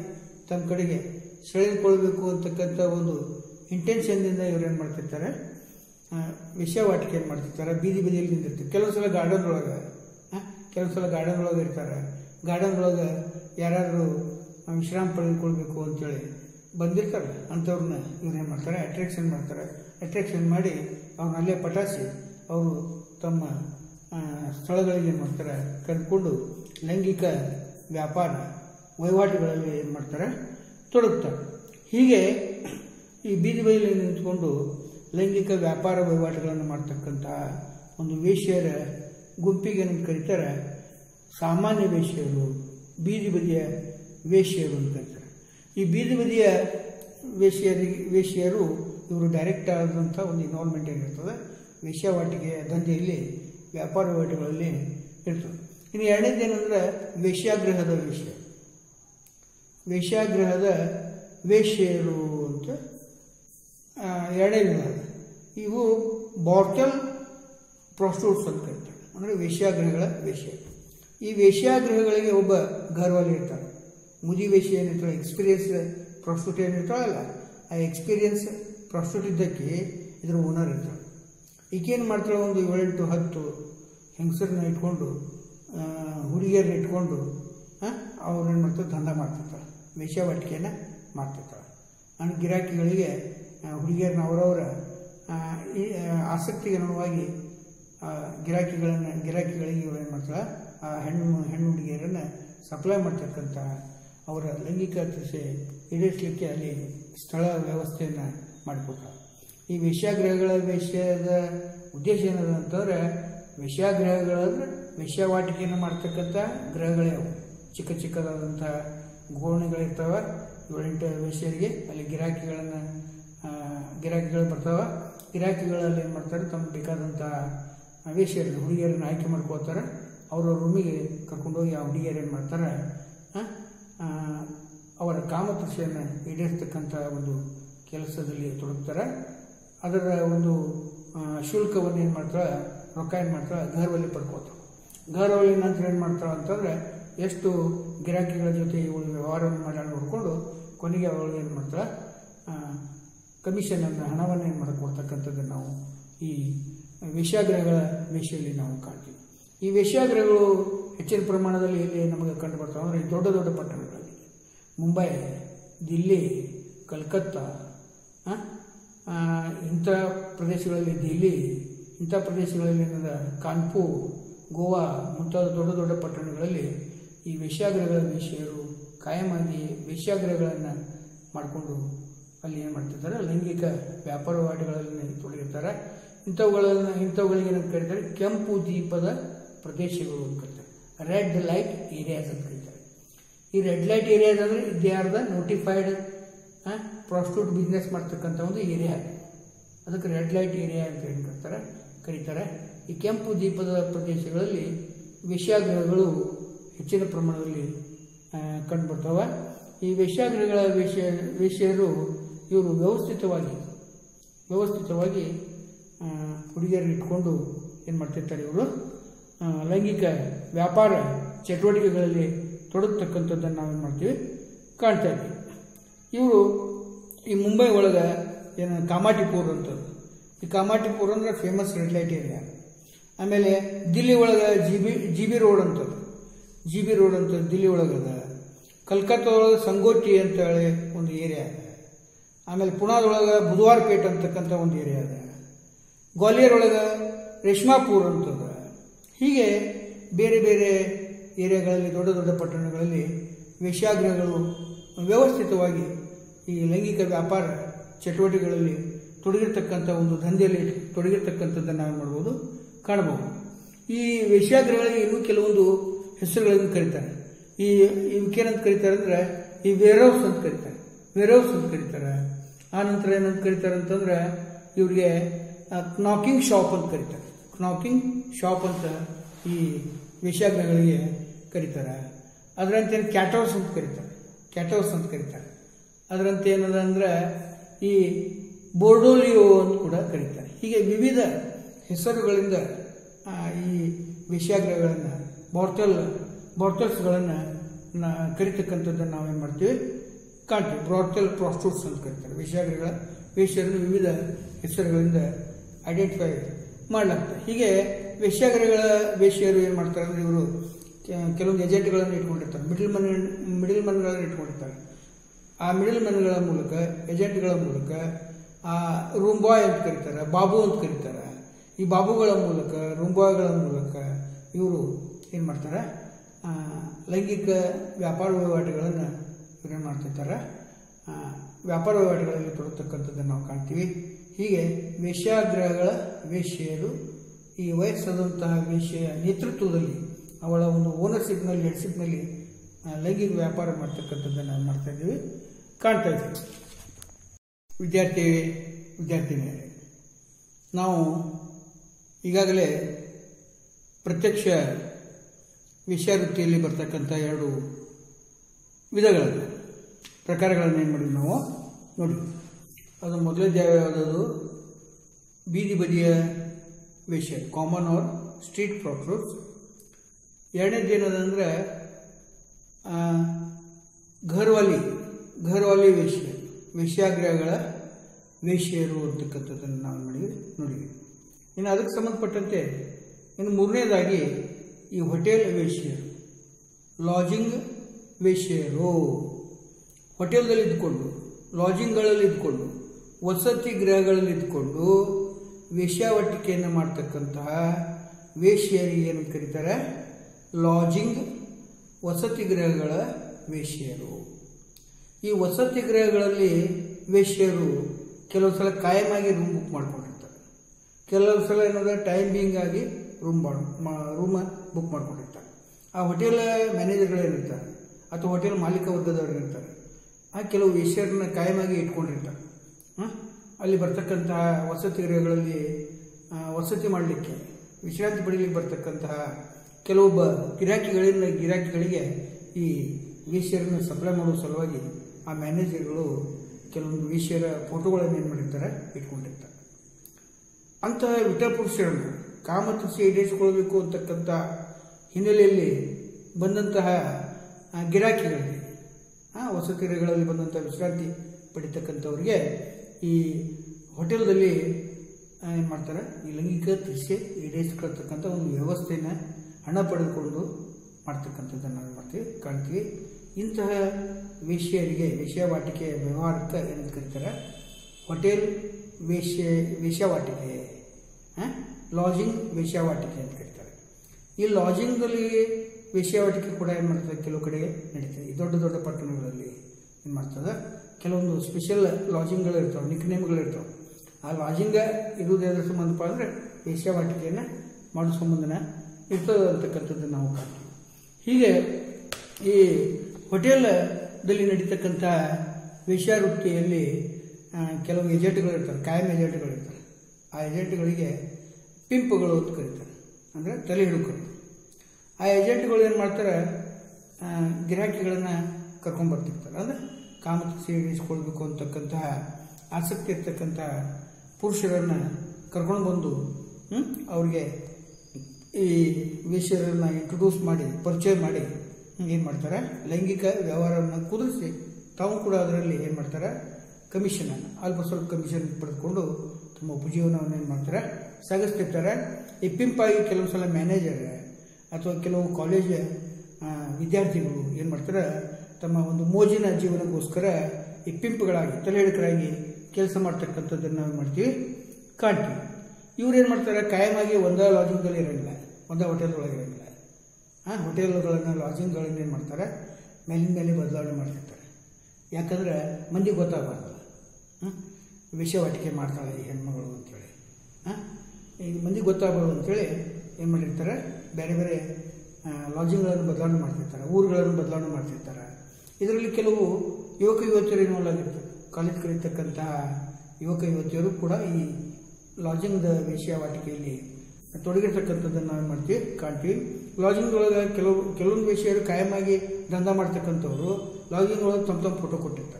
ತಮ್ಮ ಕಡೆಗೆ ಸೆಳೆದುಕೊಳ್ಬೇಕು ಅಂತಕ್ಕಂಥ ಒಂದು ಇಂಟೆನ್ಷನ್ನಿಂದ ಇವ್ರು ಏನು ಮಾಡ್ತಿರ್ತಾರೆ ಆ, ವೇಶ್ಯಾವಾಟಿಕೆ ಏನು ಮಾಡ್ತಿರ್ತಾರೆ ಬೀದಿ ಬದಿಯಲ್ಲಿ ನಿಂತಿರ್ತಾರೆ ಕೆಲವು ಸಲ ಗಾರ್ಡನ್ ಒಳಗೆ ಕೆಲವು ಸಲ ಗಾರ್ಡನ್ ಒಳಗೆ ಇರ್ತಾರೆ ಗಾರ್ಡನ್ ಒಳಗೆ ಯಾರಾದರೂ ವಿಶ್ರಾಮ ಪಡೆದುಕೊಳ್ಬೇಕು ಅಂತೇಳಿ ಬಂದಿರ್ತಾರೆ ಅಂಥವ್ರನ್ನ ಇವ್ರು ಏನು ಮಾಡ್ತಾರೆ ಅಟ್ರಾಕ್ಷನ್ ಮಾಡ್ತಾರೆ ಅಟ್ರಾಕ್ಷನ್ ಮಾಡಿ ಅವ್ರನ್ನ ಅಲ್ಲೇ ಪಟಾಯಿಸಿ ಅವರು ತಮ್ಮ ಆ, ಸ್ಥಳಗಳಿಗೆ ಏನು ಮಾಡ್ತಾರೆ ಕರೆದುಕೊಂಡು ಲೈಂಗಿಕ ವ್ಯಾಪಾರ ವಹಿವಾಟುಗಳಲ್ಲಿ ಏನು ಮಾಡ್ತಾರೆ ತೊಡಗ್ತಾರೆ ಹೀಗೆ ಈ ಬೀದಿ ಬದಿಯಲ್ಲಿ ನಿಂತ್ಕೊಂಡು ಲೈಂಗಿಕ ವ್ಯಾಪಾರ ವಹಿವಾಟುಗಳನ್ನು ಮಾಡ್ತಕ್ಕಂತಹ ಒಂದು ವೇಶ್ಯರ ಗುಂಪಿಗೆ ಏನಂತ ಕರೀತಾರೆ ಸಾಮಾನ್ಯ ವೇಶ್ಯರು ಬೀದಿ ಬದಿಯ ವೇಶ್ಯರು ಅಂತ ಕರೀತಾರೆ ಈ ಬೀದಿ ಬದಿಯ ವೇಶ್ಯರಿಗೆ ವೇಶ್ಯರು ಇವರು ಡೈರೆಕ್ಟ್ ಆದಂಥ ಒಂದು ಇನ್ವಾಲ್ವ್ಮೆಂಟ್ ಏನಿರ್ತದೆ ವೇಶ್ಯಾವಾಟಿಕೆಯ ದಂಧೆಯಲ್ಲಿ ವ್ಯಾಪಾರ ವಹಿವಾಟುಗಳಲ್ಲಿ ಇರ್ತದೆ ಇನ್ನು ಎರಡನೇದೇನೆಂದ್ರೆ ವೇಶ್ಯಾಗ್ರಹದ ವೇಶ್ಯ ವೇಶ್ಯಾಗ್ರಹದ ವೇಶ್ಯರು ಅಂತ ಆ, ಎರಡನೇ ವಿಧಾನ ಇವು ಬಾರ್ಟಲ್ ಪ್ರಾಸ್ಟಿಟ್ಯೂಟ್ಸ್ ಅಂತ ಕರೀತಾರೆ ಅಂದರೆ ವೇಶ್ಯಾಗ್ರಹಗಳ ವೇಶ್ಯ ಈ ವೇಶ್ಯಾಗ್ರಹಗಳಿಗೆ ಒಬ್ಬ ಗರ್ವಲ್ಲಿ ಇರ್ತಾರೆ ಮುದಿ ವೇಶ್ಯ ಏನಿರ್ತಾಳೆ ಎಕ್ಸ್ಪೀರಿಯನ್ಸ್ ಪ್ರಾಸ್ಟಿಟ್ಯೂಟ್ ಏನಿರ್ತಾಳಲ್ಲ ಆ ಎಕ್ಸ್ಪೀರಿಯನ್ಸ್ ಪ್ರಾಸ್ಟಿಟ್ಯೂಟ್ ಇದ್ದಕ್ಕೆ ಇದ್ರ ಓನರ್ ಇರ್ತಾಳೆ ಈಗೇನು ಮಾಡ್ತಾಳೆ ಒಂದು ಏಳೆಂಟು ಹತ್ತು ಹೆಂಗಸರನ್ನ ಇಟ್ಕೊಂಡು ಹುಡುಗಿಯರನ್ನ ಇಟ್ಕೊಂಡು ಅವ್ರು ಏನು ಮಾಡ್ತಾರೆ ದಂಧ ಮಾಡ್ತಿರ್ತಾಳೆ ವೇಶ್ಯಾವಾಟಿಕೆಯನ್ನು ಮಾಡ್ತಿರ್ತಾಳೆ ಅಂದರೆ ಗಿರಾಕಿಗಳಿಗೆ ಆ, ಹುಡುಗಿಯರನ್ನ ಅವರವರ ಆ, ಈ ಆ, ಆಸಕ್ತಿಗೆ ಅನುಗುಣವಾಗಿ ಆ, ಗಿರಾಕಿಗಳನ್ನು ಗಿರಾಕಿಗಳಿಗೆ ಇವರು ಏನು ಮಾಡ್ತಾಳೆ ಆ ಹೆಣ್ಣು ಹೆಣ್ಣು ಹುಡುಗಿಯರನ್ನು ಸಪ್ಲೈ ಮಾಡ್ತಕ್ಕಂಥ ಅವರ ಲೈಂಗಿಕ ತೃಷೆ ಈಡೇರಿಸಲಿಕ್ಕೆ ಅಲ್ಲಿ ಸ್ಥಳ ವ್ಯವಸ್ಥೆಯನ್ನು ಮಾಡಿಕೊಡ್ತಾರೆ ಈ ವೇಶ್ಯಾಗೃಹಗಳ ವೇಶ್ಯದ ಉದ್ದೇಶ ಏನದ ಅಂತಂದ್ರೆ ವೇಶ್ಯಾಗೃಹಗಳಂದ್ರೆ ವೇಶ್ಯಾವಾಟಿಕೆಯನ್ನು ಮಾಡ್ತಕ್ಕಂಥ ಗ್ರಹಗಳೇ ಅವು ಚಿಕ್ಕ ಚಿಕ್ಕದಾದಂಥ ಗೋಣಿಗಳಿರ್ತಾವೆ ಏಳೆಂಟು ವೇಶ್ಯರಿಗೆ ಅಲ್ಲಿ ಗಿರಾಕಿಗಳನ್ನು ಆ, ಗಿರಾಕಿಗಳು ಬರ್ತಾವ ಗಿರಾಕಿಗಳಲ್ಲಿ ಏನು ಮಾಡ್ತಾರೆ ತಮ್ಗೆ ಬೇಕಾದಂಥ ವೇಶ್ಯರನ್ನ ಹುಡುಗಿಯರನ್ನ ಆಯ್ಕೆ ಮಾಡ್ಕೋತಾರೆ ಅವರ ರೂಮಿಗೆ ಕರ್ಕೊಂಡೋಗಿ ಆ ಹುಡುಗಿಯರು ಏನು ಮಾಡ್ತಾರೆ ಆ, ಆ, ಅವರ ಕಾಮತೃಷೆಯನ್ನು ಈಡೇರಿಸ್ತಕ್ಕಂಥ ಒಂದು ಕೆಲಸದಲ್ಲಿ ತೊಡಗ್ತಾರೆ ಅದರ ಒಂದು ಆ, ಶುಲ್ಕವನ್ನು ಏನು ಮಾಡ್ತಾಳೆ ರೊಕ್ಕ ಏನು ಮಾಡ್ತಾಳೆ ಗರ್ವಲ್ಲಿ ಪಡ್ಕೋತಾಳೆ ಗರ್ವಲ್ಲಿ ನಂತರ ಏನು ಮಾಡ್ತಾಳೆ ಅಂತಂದರೆ ಎಷ್ಟು ಗಿರಾಕಿಗಳ ಜೊತೆ ಇವಳು ವ್ಯವಹಾರವನ್ನು ಮಾಡಿ ನೋಡಿಕೊಂಡು ಕೊನೆಗೆ ಅವಳು ಏನು ಮಾಡ್ತಾಳೆ ಕಮಿಷನನ್ನು ಹಣವನ್ನು ಏನು ಮಾಡಕ್ಕೆ ಕೊಡ್ತಕ್ಕಂಥದ್ದನ್ನು ನಾವು ಈ ವೇಶ್ಯಾಗ್ರಹಗಳ ವೇಷೆಯಲ್ಲಿ ನಾವು ಕಾಣ್ತೀವಿ ಈ ವೇಶ್ಯಾಗ್ರಹಗಳು ಹೆಚ್ಚಿನ ಪ್ರಮಾಣದಲ್ಲಿ ಎಲ್ಲಿ ನಮಗೆ ಕಂಡು ಬರ್ತಾವೆ ಅಂದರೆ ಈ ದೊಡ್ಡ ದೊಡ್ಡ ಪಟ್ಟಣಗಳಲ್ಲಿ ಮುಂಬೈ ದಿಲ್ಲಿ ಕಲ್ಕತ್ತಾ ಆ, ಆ, ಇಂಥ ಪ್ರದೇಶಗಳಲ್ಲಿ ದಿಲ್ಲಿ ಇಂಥ ಪ್ರದೇಶಗಳಲ್ಲಿ ಏನದ ಕಾನ್ಪುರ್ ಗೋವಾ ಮುಂತಾದ ದೊಡ್ಡ ದೊಡ್ಡ ಪಟ್ಟಣಗಳಲ್ಲಿ ಈ ವೇಶ್ಯಾಗ್ರಹಗಳ ವೇಶ್ಯರು ಕಾಯಮಾಗಿ ವೇಶ್ಯಾಗ್ರಹಗಳನ್ನು ಮಾಡಿಕೊಂಡು ಅಲ್ಲಿ ಏನು ಮಾಡ್ತಿರ್ತಾರೆ ಲೈಂಗಿಕ ವ್ಯಾಪಾರ ವಾಟಗಳಲ್ಲಿ ತೊಡಗಿರ್ತಾರೆ ಇಂಥವುಗಳನ್ನು ಇಂಥವುಗಳಿಗೆ ಏನಂತ ಕರೀತಾರೆ ಕೆಂಪು ದೀಪದ ಪ್ರದೇಶಗಳು ಅಂತ ಕರೀತಾರೆ ರೆಡ್ ಲೈಟ್ ಏರಿಯಾಸ್ ಅಂತ ಕರೀತಾರೆ ಈ ರೆಡ್ ಲೈಟ್ ಏರಿಯಾಸ್ ಅಂದರೆ they are the notified prostitute business ಮಾಡ್ತಕ್ಕಂಥ ಒಂದು ಏರಿಯಾ ಅದಕ್ಕೆ ರೆಡ್ ಲೈಟ್ ಏರಿಯಾ ಅಂತ ಏನು ಕರೀತಾರೆ ಕರೀತಾರೆ ಈ ಕೆಂಪು ದೀಪದ ಪ್ರದೇಶಗಳಲ್ಲಿ ವೇಶ್ಯಾಗೃಹಗಳು ಹೆಚ್ಚಿನ ಪ್ರಮಾಣದಲ್ಲಿ ಆ, ಕಂಡುಬರ್ತವೆ ಈ ವೇಶ್ಯಾಗೃಹಗಳ ವೇಶ್ಯ ವೇಶ್ಯರು ಇವರು ವ್ಯವಸ್ಥಿತವಾಗಿ ವ್ಯವಸ್ಥಿತವಾಗಿ ಆ, ಹುಡುಗಿಯರನ್ನ ಇಟ್ಕೊಂಡು ಏನು ಮಾಡ್ತಿರ್ತಾರೆ ಇವರು ಆ, ಲೈಂಗಿಕ ವ್ಯಾಪಾರ ಚಟುವಟಿಕೆಗಳಲ್ಲಿ ತೊಡಗತಕ್ಕಂಥದ್ದನ್ನು ನಾವೇನು ಮಾಡ್ತೀವಿ ಕಾಣ್ತಾ ಇದ್ದೀವಿ ಇವರು ಈ ಮುಂಬೈ ಒಳಗೆ ಏನು ಕಾಮಾಟಿಪುರ್ ಅಂತದ್ದು ಈ ಕಾಮಾಟಿಪುರ್ ಅಂದ್ರೆ ಫೇಮಸ್ ರೆಡ್ ಲೈಟ್ ಏರಿಯಾ ಆಮೇಲೆ ದಿಲ್ಲಿ ಒಳಗೆ G B G B road ಅಂತದ್ದು ಜಿ ಬಿ ರೋಡ್ ಅಂತ ದಿಲ್ಲಿ ಒಳಗದ ಕಲ್ಕತ್ತಾ ಒಳಗೆ ಸಂಗೋಟಿ ಅಂತ ಹೇಳಿ ಒಂದು ಏರಿಯಾ ಇದೆ ಆಮೇಲೆ ಪುಣಾದೊಳಗೆ ಬುಧವಾರಪೇಟ್ ಅಂತಕ್ಕಂಥ ಒಂದು ಏರಿಯಾ ಇದೆ ಗ್ವಾಲಿಯರ್ ಒಳಗೆ ರೇಷ್ಮಾಪುರ್ ಅಂತದ ಹೀಗೆ ಬೇರೆ ಬೇರೆ ಏರಿಯಾಗಳಲ್ಲಿ ದೊಡ್ಡ ದೊಡ್ಡ ಪಟ್ಟಣಗಳಲ್ಲಿ ವೇಶ್ಯಾಗೃಹಗಳು ವ್ಯವಸ್ಥಿತವಾಗಿ ಈ ಲೈಂಗಿಕ ವ್ಯಾಪಾರ ಚಟುವಟಿಕೆಗಳಲ್ಲಿ ತೊಡಗಿರ್ತಕ್ಕಂಥ ಒಂದು ದಂಧೆಯಲ್ಲಿ ತೊಡಗಿರ್ತಕ್ಕಂಥದ್ದನ್ನು ನಾವು ಮಾಡ್ಬೋದು ಕಾಣಬಹುದು ಈ ವೇಶ್ಯಾಗೃಹಗಳಿಗೆ ಇನ್ನೂ ಕೆಲವೊಂದು ಹೆಸರುಗಳನ್ನು ಕರೀತಾರೆ ಈ ಇವಕ್ಕೇನಂತ ಕರೀತಾರೆ ಅಂದ್ರೆ ಈ ವೇರ್ಹೌಸ್ ಅಂತ ಕರೀತಾರೆ ವೇರ್ಹೌಸ್ ಅಂತ ಕರೀತಾರೆ ಆ ನಂತರ ಏನಂತ ಕರೀತಾರೆ ಅಂತಂದ್ರೆ ಇವ್ರಿಗೆ ಕ್ನಾಕಿಂಗ್ ಶಾಪ್ ಅಂತ ಕರೀತಾರೆ ಕ್ನಾಕಿಂಗ್ ಶಾಪ್ ಅಂತ ಈ ವೇಶ್ಯಾಗೃಹಗಳಿಗೆ ಕರೀತಾರೆ ಅದರಂತೆ ಕ್ಯಾಟೌಸ್ ಅಂತ ಕರೀತಾರೆ ಕ್ಯಾಟೌಸ್ ಅಂತ ಕರೀತಾರೆ ಅದರಂತೆ ಏನದ ಅಂದ್ರೆ ಈ ಬೋರ್ಡೋಲಿಯೋ ಅಂತ ಕೂಡ ಕರೀತಾರೆ ಹೀಗೆ ವಿವಿಧ ಹೆಸರುಗಳಿಂದ ಆ, ಈ ವೇಶ್ಯಾಗೃಹಗಳನ್ನು ಬಾರ್ಟಲ್ ಬಾರ್ಟಲ್ಸ್ಗಳನ್ನು ಕರಿತಕ್ಕಂಥದ್ದನ್ನು ನಾವೇನು ಮಾಡ್ತೀವಿ ಕಾಣ್ತೀವಿ ಬ್ರಾಟಲ್ ಪ್ರಾಸ್ಟಿಟ್ಯೂಟ್ಸ್ ಅಂತ ಕರೀತಾರೆ ವೇಶ್ಯಾಗೃಹಗಳ ವೇಶ್ಯರನ್ನು ವಿವಿಧ ಹೆಸರುಗಳಿಂದ ಐಡೆಂಟಿಫೈ ಮಾಡಲಾಗ್ತದೆ ಹೀಗೆ ವೇಶ್ಯಾಗೃಹಗಳ ವೇಶ್ಯರು ಏನು ಮಾಡ್ತಾರೆ ಅಂದ್ರೆ ಇವರು ಕೆಲವೊಂದು ಏಜೆಂಟ್ಗಳನ್ನು ಇಟ್ಕೊಂಡಿರ್ತಾರೆ ಮಿಡಲ್ ಮನ್ ಮಿಡಲ್ ಮನ್ಗಳನ್ನು ಇಟ್ಕೊಂಡಿರ್ತಾರೆ ಆ ಮಿಡಲ್ ಮನ್ಗಳ ಮೂಲಕ ಏಜೆಂಟ್ಗಳ ಮೂಲಕ ಆ ರೂಮ್ ಬಾಯ್ ಅಂತ ಕರೀತಾರೆ ಬಾಬು ಅಂತ ಕರೀತಾರೆ ಈ ಬಾಬುಗಳ ಮೂಲಕ ರೂಮ್ ಬಾಯ್ಗಳ ಮೂಲಕ ಇವರು ಏನು ಮಾಡ್ತಾರೆ ಆ, ಲೈಂಗಿಕ ವ್ಯಾಪಾರ ವಹಿವಾಟುಗಳನ್ನು ಇವ್ರೇನು ಮಾಡ್ತಿರ್ತಾರೆ ಆ, ವ್ಯಾಪಾರ ವಹಿವಾಟುಗಳಲ್ಲಿ ತೊಡತಕ್ಕಂಥದ್ದನ್ನು ನಾವು ಕಾಣ್ತೀವಿ ಹೀಗೆ ವೇಶ್ಯಾಗ್ರಹಗಳ ವೇಶ್ಯೆಯರು ಈ ವಯಸ್ಸಾದಂತಹ ವೇಶ್ಯೆಯ ನೇತೃತ್ವದಲ್ಲಿ ಅವಳ ಒಂದು ಓನರ್ಶಿಪ್ನಲ್ಲಿ ಲೀಡರ್ಶಿಪ್ನಲ್ಲಿ ಆ, ಲೈಂಗಿಕ ವ್ಯಾಪಾರ ಮಾಡ್ತಕ್ಕಂಥದ್ದನ್ನು ನಾವು ಮಾಡ್ತಾ ಇದ್ದೀವಿ ಕಾಣ್ತಾ ಇದ್ದೀವಿ ವಿದ್ಯಾರ್ಥಿ ವಿದ್ಯಾರ್ಥಿನಿಯರೇ ನಾವು ಈಗಾಗಲೇ ಪ್ರತ್ಯಕ್ಷ ವಿಷಯವೃತ್ತಿಯಲ್ಲಿ ಬರ್ತಕ್ಕಂಥ ಎರಡು ವಿಧಗಳನ್ನು ಪ್ರಕಾರಗಳನ್ನು ಏನು ಮಾಡಿದ್ವಿ ನಾವು ನೋಡಿ ಅದು ಮೊದಲನೇ ಯಾವುದಾದ್ರು ಬೀದಿ ಬದಿಯ ವೇಷ ಕಾಮನ್ ಆರ್ ಸ್ಟ್ರೀಟ್ ಪ್ರಾಕ್ರೂಟ್ಸ್ ಎರಡನೇದು ಏನದಂದ್ರೆ ಘರ್ವಾಲಿ ಘರ್ವಾಲಿ ವೇಶ್ಯ ವೇಶ್ಯಾಗ್ರಹಗಳ ವೇಶ್ಯರು ಅಂತಕ್ಕಂಥದ್ದನ್ನು ನಾವು ಮಾಡಿದ್ವಿ ನೋಡಿದ್ವಿ ಇನ್ನು ಅದಕ್ಕೆ ಸಂಬಂಧಪಟ್ಟಂತೆ ಇನ್ನು ಮೂರನೇದಾಗಿ ಈ ಹೋಟೆಲ್ ವೇಶ್ಯರು ಲಾಜಿಂಗ್ ವೇಶ್ಯರು ಹೋಟೆಲ್ದಲ್ಲಿ ಇದ್ಕೊಂಡು ಲಾಜಿಂಗ್ಗಳಲ್ಲಿ ಇದ್ಕೊಂಡು ವಸತಿ ಗೃಹಗಳಲ್ಲಿ ಇದ್ಕೊಂಡು ವೇಶ್ಯಾವಟಿಕೆಯನ್ನು ಮಾಡ್ತಕ್ಕಂತಹ ವೇಶ್ಯರಿಗೆ ಏನಂತ ಕರೀತಾರೆ ಲಾಜಿಂಗ್ ವಸತಿ ಗೃಹಗಳ ವೇಶ್ಯರು ಈ ವಸತಿ ಗೃಹಗಳಲ್ಲಿ ವೇಶ್ಯರು ಕೆಲವು ಸಲ ಕಾಯಮಾಗಿ ರೂಮ್ ಬುಕ್ ಮಾಡ್ಕೊಂಡಿರ್ತಾರೆ ಕೆಲವು ಸಲ ಏನಂದ್ರೆ ಟೈಮ್ ಬೀಯಿಂಗ್ ಆಗಿ ರೂಮ್ ರೂಮ್ ಬುಕ್ ಮಾಡ್ಕೊಂಡಿರ್ತಾರೆ ಆ ಹೋಟೆಲ್ ಮ್ಯಾನೇಜರ್ಗಳೇನಿರ್ತಾರೆ ಅಥವಾ ಹೋಟೆಲ್ ಮಾಲೀಕ ವರ್ಗದವರು ಇರ್ತಾರೆ ಆ ಕೆಲವು ವೇಶ್ಯರನ್ನ ಕಾಯಮಾಗಿ ಇಟ್ಕೊಂಡಿರ್ತಾರೆ ಹ? ಅಲ್ಲಿ ಬರ್ತಕ್ಕಂತಹ ವಸತಿ ಗೃಹಗಳಲ್ಲಿ ಆ, ವಸತಿ ಮಾಡಲಿಕ್ಕೆ ವಿಶ್ರಾಂತಿ ಪಡೀಲಿಕ್ಕೆ ಬರ್ತಕ್ಕಂತಹ ಕೆಲವೊಬ್ಬ ಗಿರಾಕಿಗಳಿಂದ ಗಿರಾಕಿಗಳಿಗೆ ಈ ವೇಶ್ಯರನ್ನು ಸಪ್ಲೈ ಮಾಡುವ ಸಲುವಾಗಿ ಆ ಮ್ಯಾನೇಜರ್ಗಳು ಕೆಲವೊಂದು ವೇಶ್ಯರ ಫೋಟೋಗಳನ್ನು ಏನು ಮಾಡಿರ್ತಾರೆ ಇಟ್ಕೊಂಡಿರ್ತಾರೆ ಅಂತಹ ವಿಟ ಪುರುಷರನ್ನು ಕಾಮತೃಷಿ ಈಡೇರಿಸಿಕೊಳ್ಳಬೇಕು ಅಂತಕ್ಕಂಥ ಹಿನ್ನೆಲೆಯಲ್ಲಿ ಬಂದಂತಹ ಆ, ಗಿರಾಕಿಗಳಿಗೆ ಆ, ವಸತಿ ಗೃಹಗಳಲ್ಲಿ ಬಂದಂಥ ವಿಶ್ರಾಂತಿ ಪಡಿತಕ್ಕಂಥವ್ರಿಗೆ ಈ ಹೋಟೆಲ್ದಲ್ಲಿ ಏನು ಮಾಡ್ತಾರೆ ಈ ಲೈಂಗಿಕ ತೃಷ್ಯೆ ಈಡೇರಿಸ್ಕೊಳ್ತಕ್ಕಂಥ ಒಂದು ವ್ಯವಸ್ಥೆನ ಹಣ ಪಡೆದುಕೊಂಡು ಮಾಡ್ತಕ್ಕಂಥದ್ದನ್ನು ನಾವು ಮಾಡ್ತೀವಿ ಕಾಣ್ತೀವಿ ಇಂತಹ ವೇಶ್ಯರಿಗೆ ವೇಶ್ಯಾವಾಟಿಕೆ ವ್ಯವಹಾರಕ್ಕೆ ಏನಂತ ಕರೀತಾರೆ ಹೋಟೆಲ್ ವೇಶ್ಯ ವೇಶ್ಯಾವಾಟಿಕೆ ಲಾಜಿಂಗ್ ವೇಶ್ಯಾವಾಟಿಕೆ ಅಂತ ಕರೀತಾರೆ ಈ ಲಾಜಿಂಗ್ದಲ್ಲಿ ವೇಶ್ಯಾವಾಟಿಕೆ ಕೂಡ ಏನು ಮಾಡ್ತಾರೆ ಕೆಲವು ಕಡೆ ನಡೀತದೆ ಈ ದೊಡ್ಡ ದೊಡ್ಡ ಪಟ್ಟಣಗಳಲ್ಲಿ ಏನು ಮಾಡ್ತದೆ ಕೆಲವೊಂದು ಸ್ಪೆಷಲ್ ಲಾಜಿಂಗ್ಗಳು ಇರ್ತಾವೆ ನಿಕ್ ನೇಮ್ಗಳು ಇರ್ತಾವೆ ಆ ಲಾಜಿಂಗ ಇರುವುದು ಎದ್ರ ಸಂಬಂಧಪ್ಪ ಅಂದರೆ ವೇಶ್ಯಾವಾಟಿಕೆಯನ್ನು ಮಾಡೋ ಸಂಬಂಧನ ಇರ್ತದೆ ಅಂತಕ್ಕಂಥದ್ದು ನಾವು ಕಾಣ್ತೀವಿ ಹೀಗೆ ಈ ಹೋಟೆಲ್ದಲ್ಲಿ ನಡೀತಕ್ಕಂಥ ವೇಶ್ಯಾವೃತ್ತಿಯಲ್ಲಿ ಆ, ಕೆಲವು ಏಜೆಂಟ್ಗಳು ಇರ್ತಾರೆ ಕಾಯಂ ಏಜೆಂಟ್ಗಳು ಇರ್ತಾರೆ ಆ ಏಜೆಂಟ್ಗಳಿಗೆ ಪಿಂಪ್ಗಳು ಅಂತ ಕರೀತಾರೆ ಅಂದರೆ ತಲೆ ಹಿಡುಕರು ಆ ಏಜೆಂಟ್ಗಳು ಏನು ಮಾಡ್ತಾರೆ ಆ, ಗಿರಾಕಿಗಳನ್ನು ಕರ್ಕೊಂಡ್ಬರ್ತಿರ್ತಾರೆ ಅಂದರೆ ಕಾಮತೃಪ್ತಿ ಈಡೇರಿಸ್ಕೊಳ್ಬೇಕು ಅಂತಕ್ಕಂತಹ ಆಸಕ್ತಿ ಇರ್ತಕ್ಕಂತಹ ಪುರುಷರನ್ನು ಕರ್ಕೊಂಡು ಬಂದು ಹ್ಮ್, ಅವ್ರಿಗೆ ಈ ವೇಶ್ಯರನ್ನು ಇಂಟ್ರೊಡ್ಯೂಸ್ ಮಾಡಿ ಪರಿಚಯ ಮಾಡಿ ಏನು ಮಾಡ್ತಾರೆ ಲೈಂಗಿಕ ವ್ಯವಹಾರವನ್ನು ಕುದುರಿಸಿ ತಾವು ಕೂಡ ಅದರಲ್ಲಿ ಏನು ಮಾಡ್ತಾರೆ ಕಮಿಷನನ್ನು ಅಲ್ಪ ಸ್ವಲ್ಪ ಕಮಿಷನ್ ಪಡೆದುಕೊಂಡು ತಮ್ಮ ಉಪಜೀವನವನ್ನು ಏನು ಮಾಡ್ತಾರೆ ಸಾಗಿಸ್ತಿರ್ತಾರೆ ಈ ಪಿಂಪಾಗಿ ಕೆಲವು ಸಲ ಮ್ಯಾನೇಜರ್ ಅಥವಾ ಕೆಲವು ಕಾಲೇಜ್ ಆ, ವಿದ್ಯಾರ್ಥಿಗಳು ಏನು ಮಾಡ್ತಾರೆ ತಮ್ಮ ಒಂದು ಮೋಜಿನ ಜೀವನಕ್ಕೋಸ್ಕರ ಈ ಪಿಂಪ್ಗಳಾಗಿ ತಲೆಹಿಡಕರಾಗಿ ಕೆಲಸ ಮಾಡ್ತಕ್ಕಂಥದ್ದನ್ನು ನಾವು ಮಾಡ್ತೀವಿ ಕಾಣ್ತೀವಿ ಇವ್ರು ಏನು ಮಾಡ್ತಾರೆ ಕಾಯಮಾಗಿ ಒಂದೇ ಲಾಜಿಂಗ್ದಲ್ಲಿ ಇರೋಂಗಿಲ್ಲ ಒಂದೇ ಹೋಟೆಲ್ ಒಳಗೆ ಇರೋಂಗಿಲ್ಲ ಹಾಂ ಹೋಟೆಲ್ಗಳನ್ನು ಲಾಜಿಂಗ್ಗಳನ್ನು ಏನು ಮಾಡ್ತಾರೆ ಮೇಲಿನ ಮೇಲೆ ಬದಲಾವಣೆ ಮಾಡ್ತಿರ್ತಾರೆ ಯಾಕಂದ್ರೆ ಮಂದಿಗೆ ಗೊತ್ತಾಗಬಾರ್ದು ಹಾಂ ವಿಷವಾಟಿಕೆ ಮಾಡ್ತಾಳೆ ಈ ಹೆಣ್ಮಗಳು ಅಂತೇಳಿ ಹಾಂ ಈಗ ಮಂದಿಗೆ ಗೊತ್ತಾಗಬಾರ್ದು ಅಂತೇಳಿ ಏನು ಮಾಡಿರ್ತಾರೆ ಬೇರೆ ಬೇರೆ ಲಾಜಿಂಗ್ಗಳನ್ನು ಬದಲಾವಣೆ ಮಾಡ್ತಿರ್ತಾರೆ ಊರುಗಳನ್ನು ಬದಲಾವಣೆ ಮಾಡ್ತಿರ್ತಾರೆ ಇದರಲ್ಲಿ ಕೆಲವು ಯುವಕ ಯುವತಿಯರು ಇನ್ವಾಲ್ವ್ ಆಗಿರ್ತಾರೆ ಕಾಲೇಜ್ ಕಲಿತಕ್ಕಂತಹ ಯುವಕ ಯುವತಿಯರು ಕೂಡ ಈ ಲಾಜಿಂಗ್ದ ವೇಶ್ಯಾವಾಟಿಕೆಯಲ್ಲಿ ತೊಡಗಿರ್ತಕ್ಕಂಥದ್ದನ್ನು ನಾವು ಮಾಡ್ತೀವಿ ಕಾಣ್ತೀವಿ ಲಾಜಿಂಗ್ ಒಳಗೆ ಕೆಲವು ಕೆಲವೊಂದು ವಿಷಯರು ಕಾಯಮಾಗಿ ದಂಧ ಮಾಡ್ತಕ್ಕಂಥವ್ರು ಲಾಜಿಂಗ್ ಒಳಗೆ ತಮ್ಮ ತಮ್ಮ ಫೋಟೋ ಕೊಟ್ಟಿರ್ತಾರೆ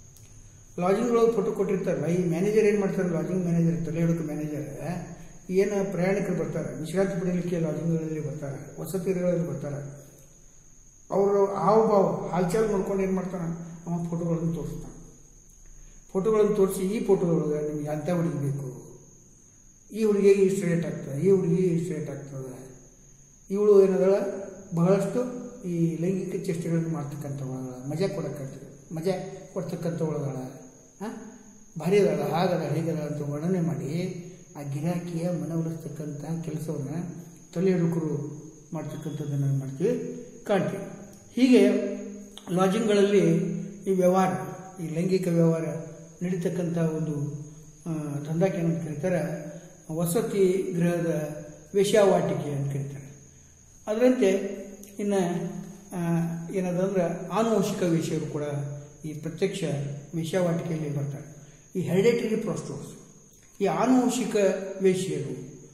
ಲಾಜಿಂಗ್ ಒಳಗೆ ಫೋಟೋ ಕೊಟ್ಟಿರ್ತಾರಲ್ಲ ಈ ಮ್ಯಾನೇಜರ್ ಏನು ಮಾಡ್ತಾರೆ ಲಾಜಿಂಗ್ ಮ್ಯಾನೇಜರ್ ತಲೆ ಹಿಡಕ ಮ್ಯಾನೇಜರ್ ಏನು ಪ್ರಯಾಣಿಕರು ಬರ್ತಾರೆ ವಿಶ್ರಾಂತಿ ಪಡೆಯಲಿಕ್ಕೆ ಲಾಜಿಂಗ್ಗಳಲ್ಲಿ ಬರ್ತಾರೆ ವಸತಿ ಗೃಹಗಳಲ್ಲಿ ಬರ್ತಾರೆ ಅವರು ಹಾವು ಬಾವು ಹಾಲ್ಚಾಲ್ ಮಾಡ್ಕೊಂಡು ಏನು ಮಾಡ್ತಾನೆ ಅವ ಫೋಟೋಗಳನ್ನು ತೋರಿಸ್ತಾನೆ ಫೋಟೋಗಳನ್ನು ತೋರಿಸಿ ಈ ಫೋಟೋದೊಳಗೆ ನಿಮ್ಗೆ ಅಂಥ ಹುಡುಗಿ ಬೇಕು ಈ ಹುಡುಗಿಗೆ ಇಷ್ಟು ರೇಟ್ ಆಗ್ತದೆ ಈ ಹುಡುಗಿಗೆ ಇಷ್ಟು ರೇಟ್ ಆಗ್ತದೆ ಇವಳು ಏನದಳ ಬಹಳಷ್ಟು ಈ ಲೈಂಗಿಕ ಚೇಷ್ಟೆಗಳನ್ನು ಮಾಡ್ತಕ್ಕಂಥವಳ ಮಜಾ ಕೊಡಕ್ಕಂತ ಮಜಾ ಕೊಡ್ತಕ್ಕಂಥವಳದಾಳ ಹಾಂ ಭಾರಿ ಅದಾಳ ಹಾಗದ ಹೀಗದ ಅಂತ ವರ್ಣನೆ ಮಾಡಿ ಆ ಗಿರಾಕಿಯ ಮನವೊಲಿಸ್ತಕ್ಕಂಥ ಕೆಲಸವನ್ನು ತಲೆ ಹುಡುಕರು ಮಾಡ್ತಕ್ಕಂಥದ್ದನ್ನು ಮಾಡ್ತೀವಿ ಕಾಣ್ತೀವಿ ಹೀಗೆ ಲಾಜಿಂಗ್ಗಳಲ್ಲಿ ಈ ವ್ಯವಹಾರ ಈ ಲೈಂಗಿಕ ವ್ಯವಹಾರ ನಡೀತಕ್ಕಂಥ ಒಂದು ಆ, ದಂಧಕ್ಕೆ ಏನಂತ ಕರೀತಾರೆ ವಸತಿ ಗೃಹದ ವೇಶ್ಯಾವಾಟಿಕೆ ಅಂತ ಕರೀತಾರೆ ಅದರಂತೆ ಇನ್ನು ಏನದಂದ್ರೆ ಆನುವಂಶಿಕ ವೇಶ್ಯರು ಕೂಡ ಈ ಪ್ರತ್ಯಕ್ಷ ವೇಶ್ಯಾವಾಟಿಕೆಯಲ್ಲಿ ಬರ್ತಾರೆ ಈ ಹೆರಿಡೇಟರಿ ಪ್ರಾಸ್ಟೋರ್ಸ್ ಈ ಆನುವಂಶಿಕ ವೇಶ್ಯರು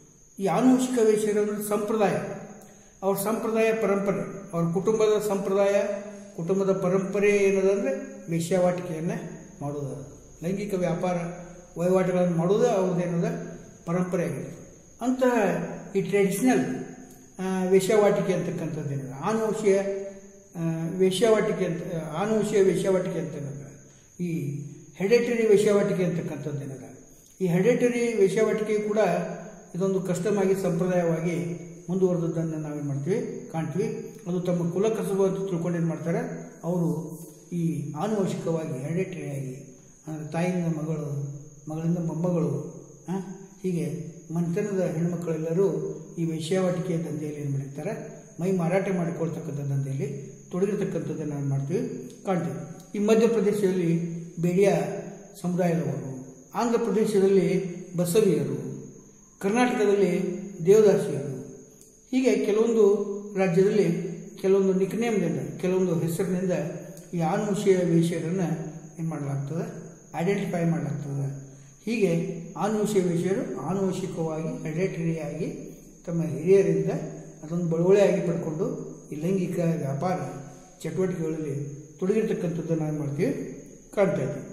ಈ ಆನುವಂಶಿಕ ವೇಶ್ಯರು ಅಂದ್ರೆ ಸಂಪ್ರದಾಯ ಅವ್ರ ಸಂಪ್ರದಾಯ ಪರಂಪರೆ ಅವ್ರ ಕುಟುಂಬದ ಸಂಪ್ರದಾಯ ಕುಟುಂಬದ ಪರಂಪರೆ ಏನದಂದ್ರೆ ವೇಶ್ಯಾವಾಟಿಕೆಯನ್ನು ಮಾಡೋದು ಲೈಂಗಿಕ ವ್ಯಾಪಾರ ವಹಿವಾಟುಗಳನ್ನು ಮಾಡೋದು ಅವ್ರದ್ದೇನದ ಪರಂಪರೆ ಆಗಿದೆ ಅಂತಹ ಈ ಟ್ರೆಡಿಷನಲ್ ವೇಶ್ಯಾವಾಟಿಕೆ ಅಂತಕ್ಕಂಥದ್ದೇನಿದೆ ಆನುವಂಶೀಯ ಆ, ವೇಶ್ಯಾವಾಟಿಕೆ ಅಂತ ಆನುವಂಶೀಯ ವೇಶ್ಯಾವಾಟಿಕೆ ಅಂತ ಏನಿದೆ ಈ ಹೆರಿಡೇಟರಿ ವೇಶ್ಯಾವಾಟಿಕೆ ಅಂತಕ್ಕಂಥದ್ದೇನಿದೆ ಈ ಹೆರಿಡೇಟರಿ ವೇಶ್ಯಾವಾಟಿಕೆ ಕೂಡ ಇದೊಂದು ಕಸ್ಟಮ್ ಆಗಿ ಸಂಪ್ರದಾಯವಾಗಿ ಮುಂದುವರೆದದ್ದನ್ನು ನಾವೇನು ಮಾಡ್ತೀವಿ ಕಾಣ್ತೀವಿ ಅದು ತಮ್ಮ ಕುಲ ಕಸುಬು ಅಂತ ತಿಳ್ಕೊಂಡು ಏನು ಮಾಡ್ತಾರೆ ಅವರು ಈ ಆನುವಂಶಿಕವಾಗಿ ಹೆರಿಡೇಟರಿ ಆಗಿ ಅಂದರೆ ತಾಯಿಯಿಂದ ಮಗಳು ಮಗಳಿಂದ ಮೊಮ್ಮಗಳು ಆ, ಹೀಗೆ ಮನೆತನದ ಹೆಣ್ಮಕ್ಳೆಲ್ಲರೂ ಈ ವೇಶ್ಯಾವಾಟಿಕೆಯ ದಂಧೆಯಲ್ಲಿ ಏನು ಮಾಡಿರ್ತಾರೆ ಮೈ ಮಾರಾಟ ಮಾಡಿಕೊಳ್ತಕ್ಕಂಥ ದಂಧೆಯಲ್ಲಿ ತೊಡಗಿರ್ತಕ್ಕಂಥದ್ದನ್ನು ನಾವು ಮಾಡ್ತೀವಿ ಕಾಣ್ತೀವಿ ಈ ಮಧ್ಯಪ್ರದೇಶದಲ್ಲಿ ಬೇಡಿಯ ಸಮುದಾಯದವರು ಆಂಧ್ರ ಪ್ರದೇಶದಲ್ಲಿ ಬಸವಿಯರು ಕರ್ನಾಟಕದಲ್ಲಿ ದೇವದಾಸಿಯರು ಹೀಗೆ ಕೆಲವೊಂದು ರಾಜ್ಯದಲ್ಲಿ ಕೆಲವೊಂದು ನಿಕ್ನೇಮ್ನಿಂದ ಕೆಲವೊಂದು ಹೆಸರಿನಿಂದ ಈ ಆನುವಂಶೀಯ ವೇಶ್ಯರನ್ನು ಏನು ಮಾಡಲಾಗ್ತದೆ ಐಡೆಂಟಿಫೈ ಮಾಡಲಾಗ್ತದೆ ಹೀಗೆ ಆನುವಂಶೀಯ ವೇಶ್ಯರು ಆನುವಂಶಿಕವಾಗಿ ಹೆರಿಡೇಟರಿಯಾಗಿ ತಮ್ಮ ಹಿರಿಯರಿಂದ ಅದೊಂದು ಬಳುವಳಿಯಾಗಿ ಪಡ್ಕೊಂಡು ಈ ಲೈಂಗಿಕ ವ್ಯಾಪಾರ ಚಟುವಟಿಕೆಗಳಲ್ಲಿ ತೊಡಗಿರ್ತಕ್ಕಂಥದ್ದನ್ನು ನಾವು ಮಾಡ್ತೀವಿ ಕಾಣ್ತಾ ಇದ್ದೀವಿ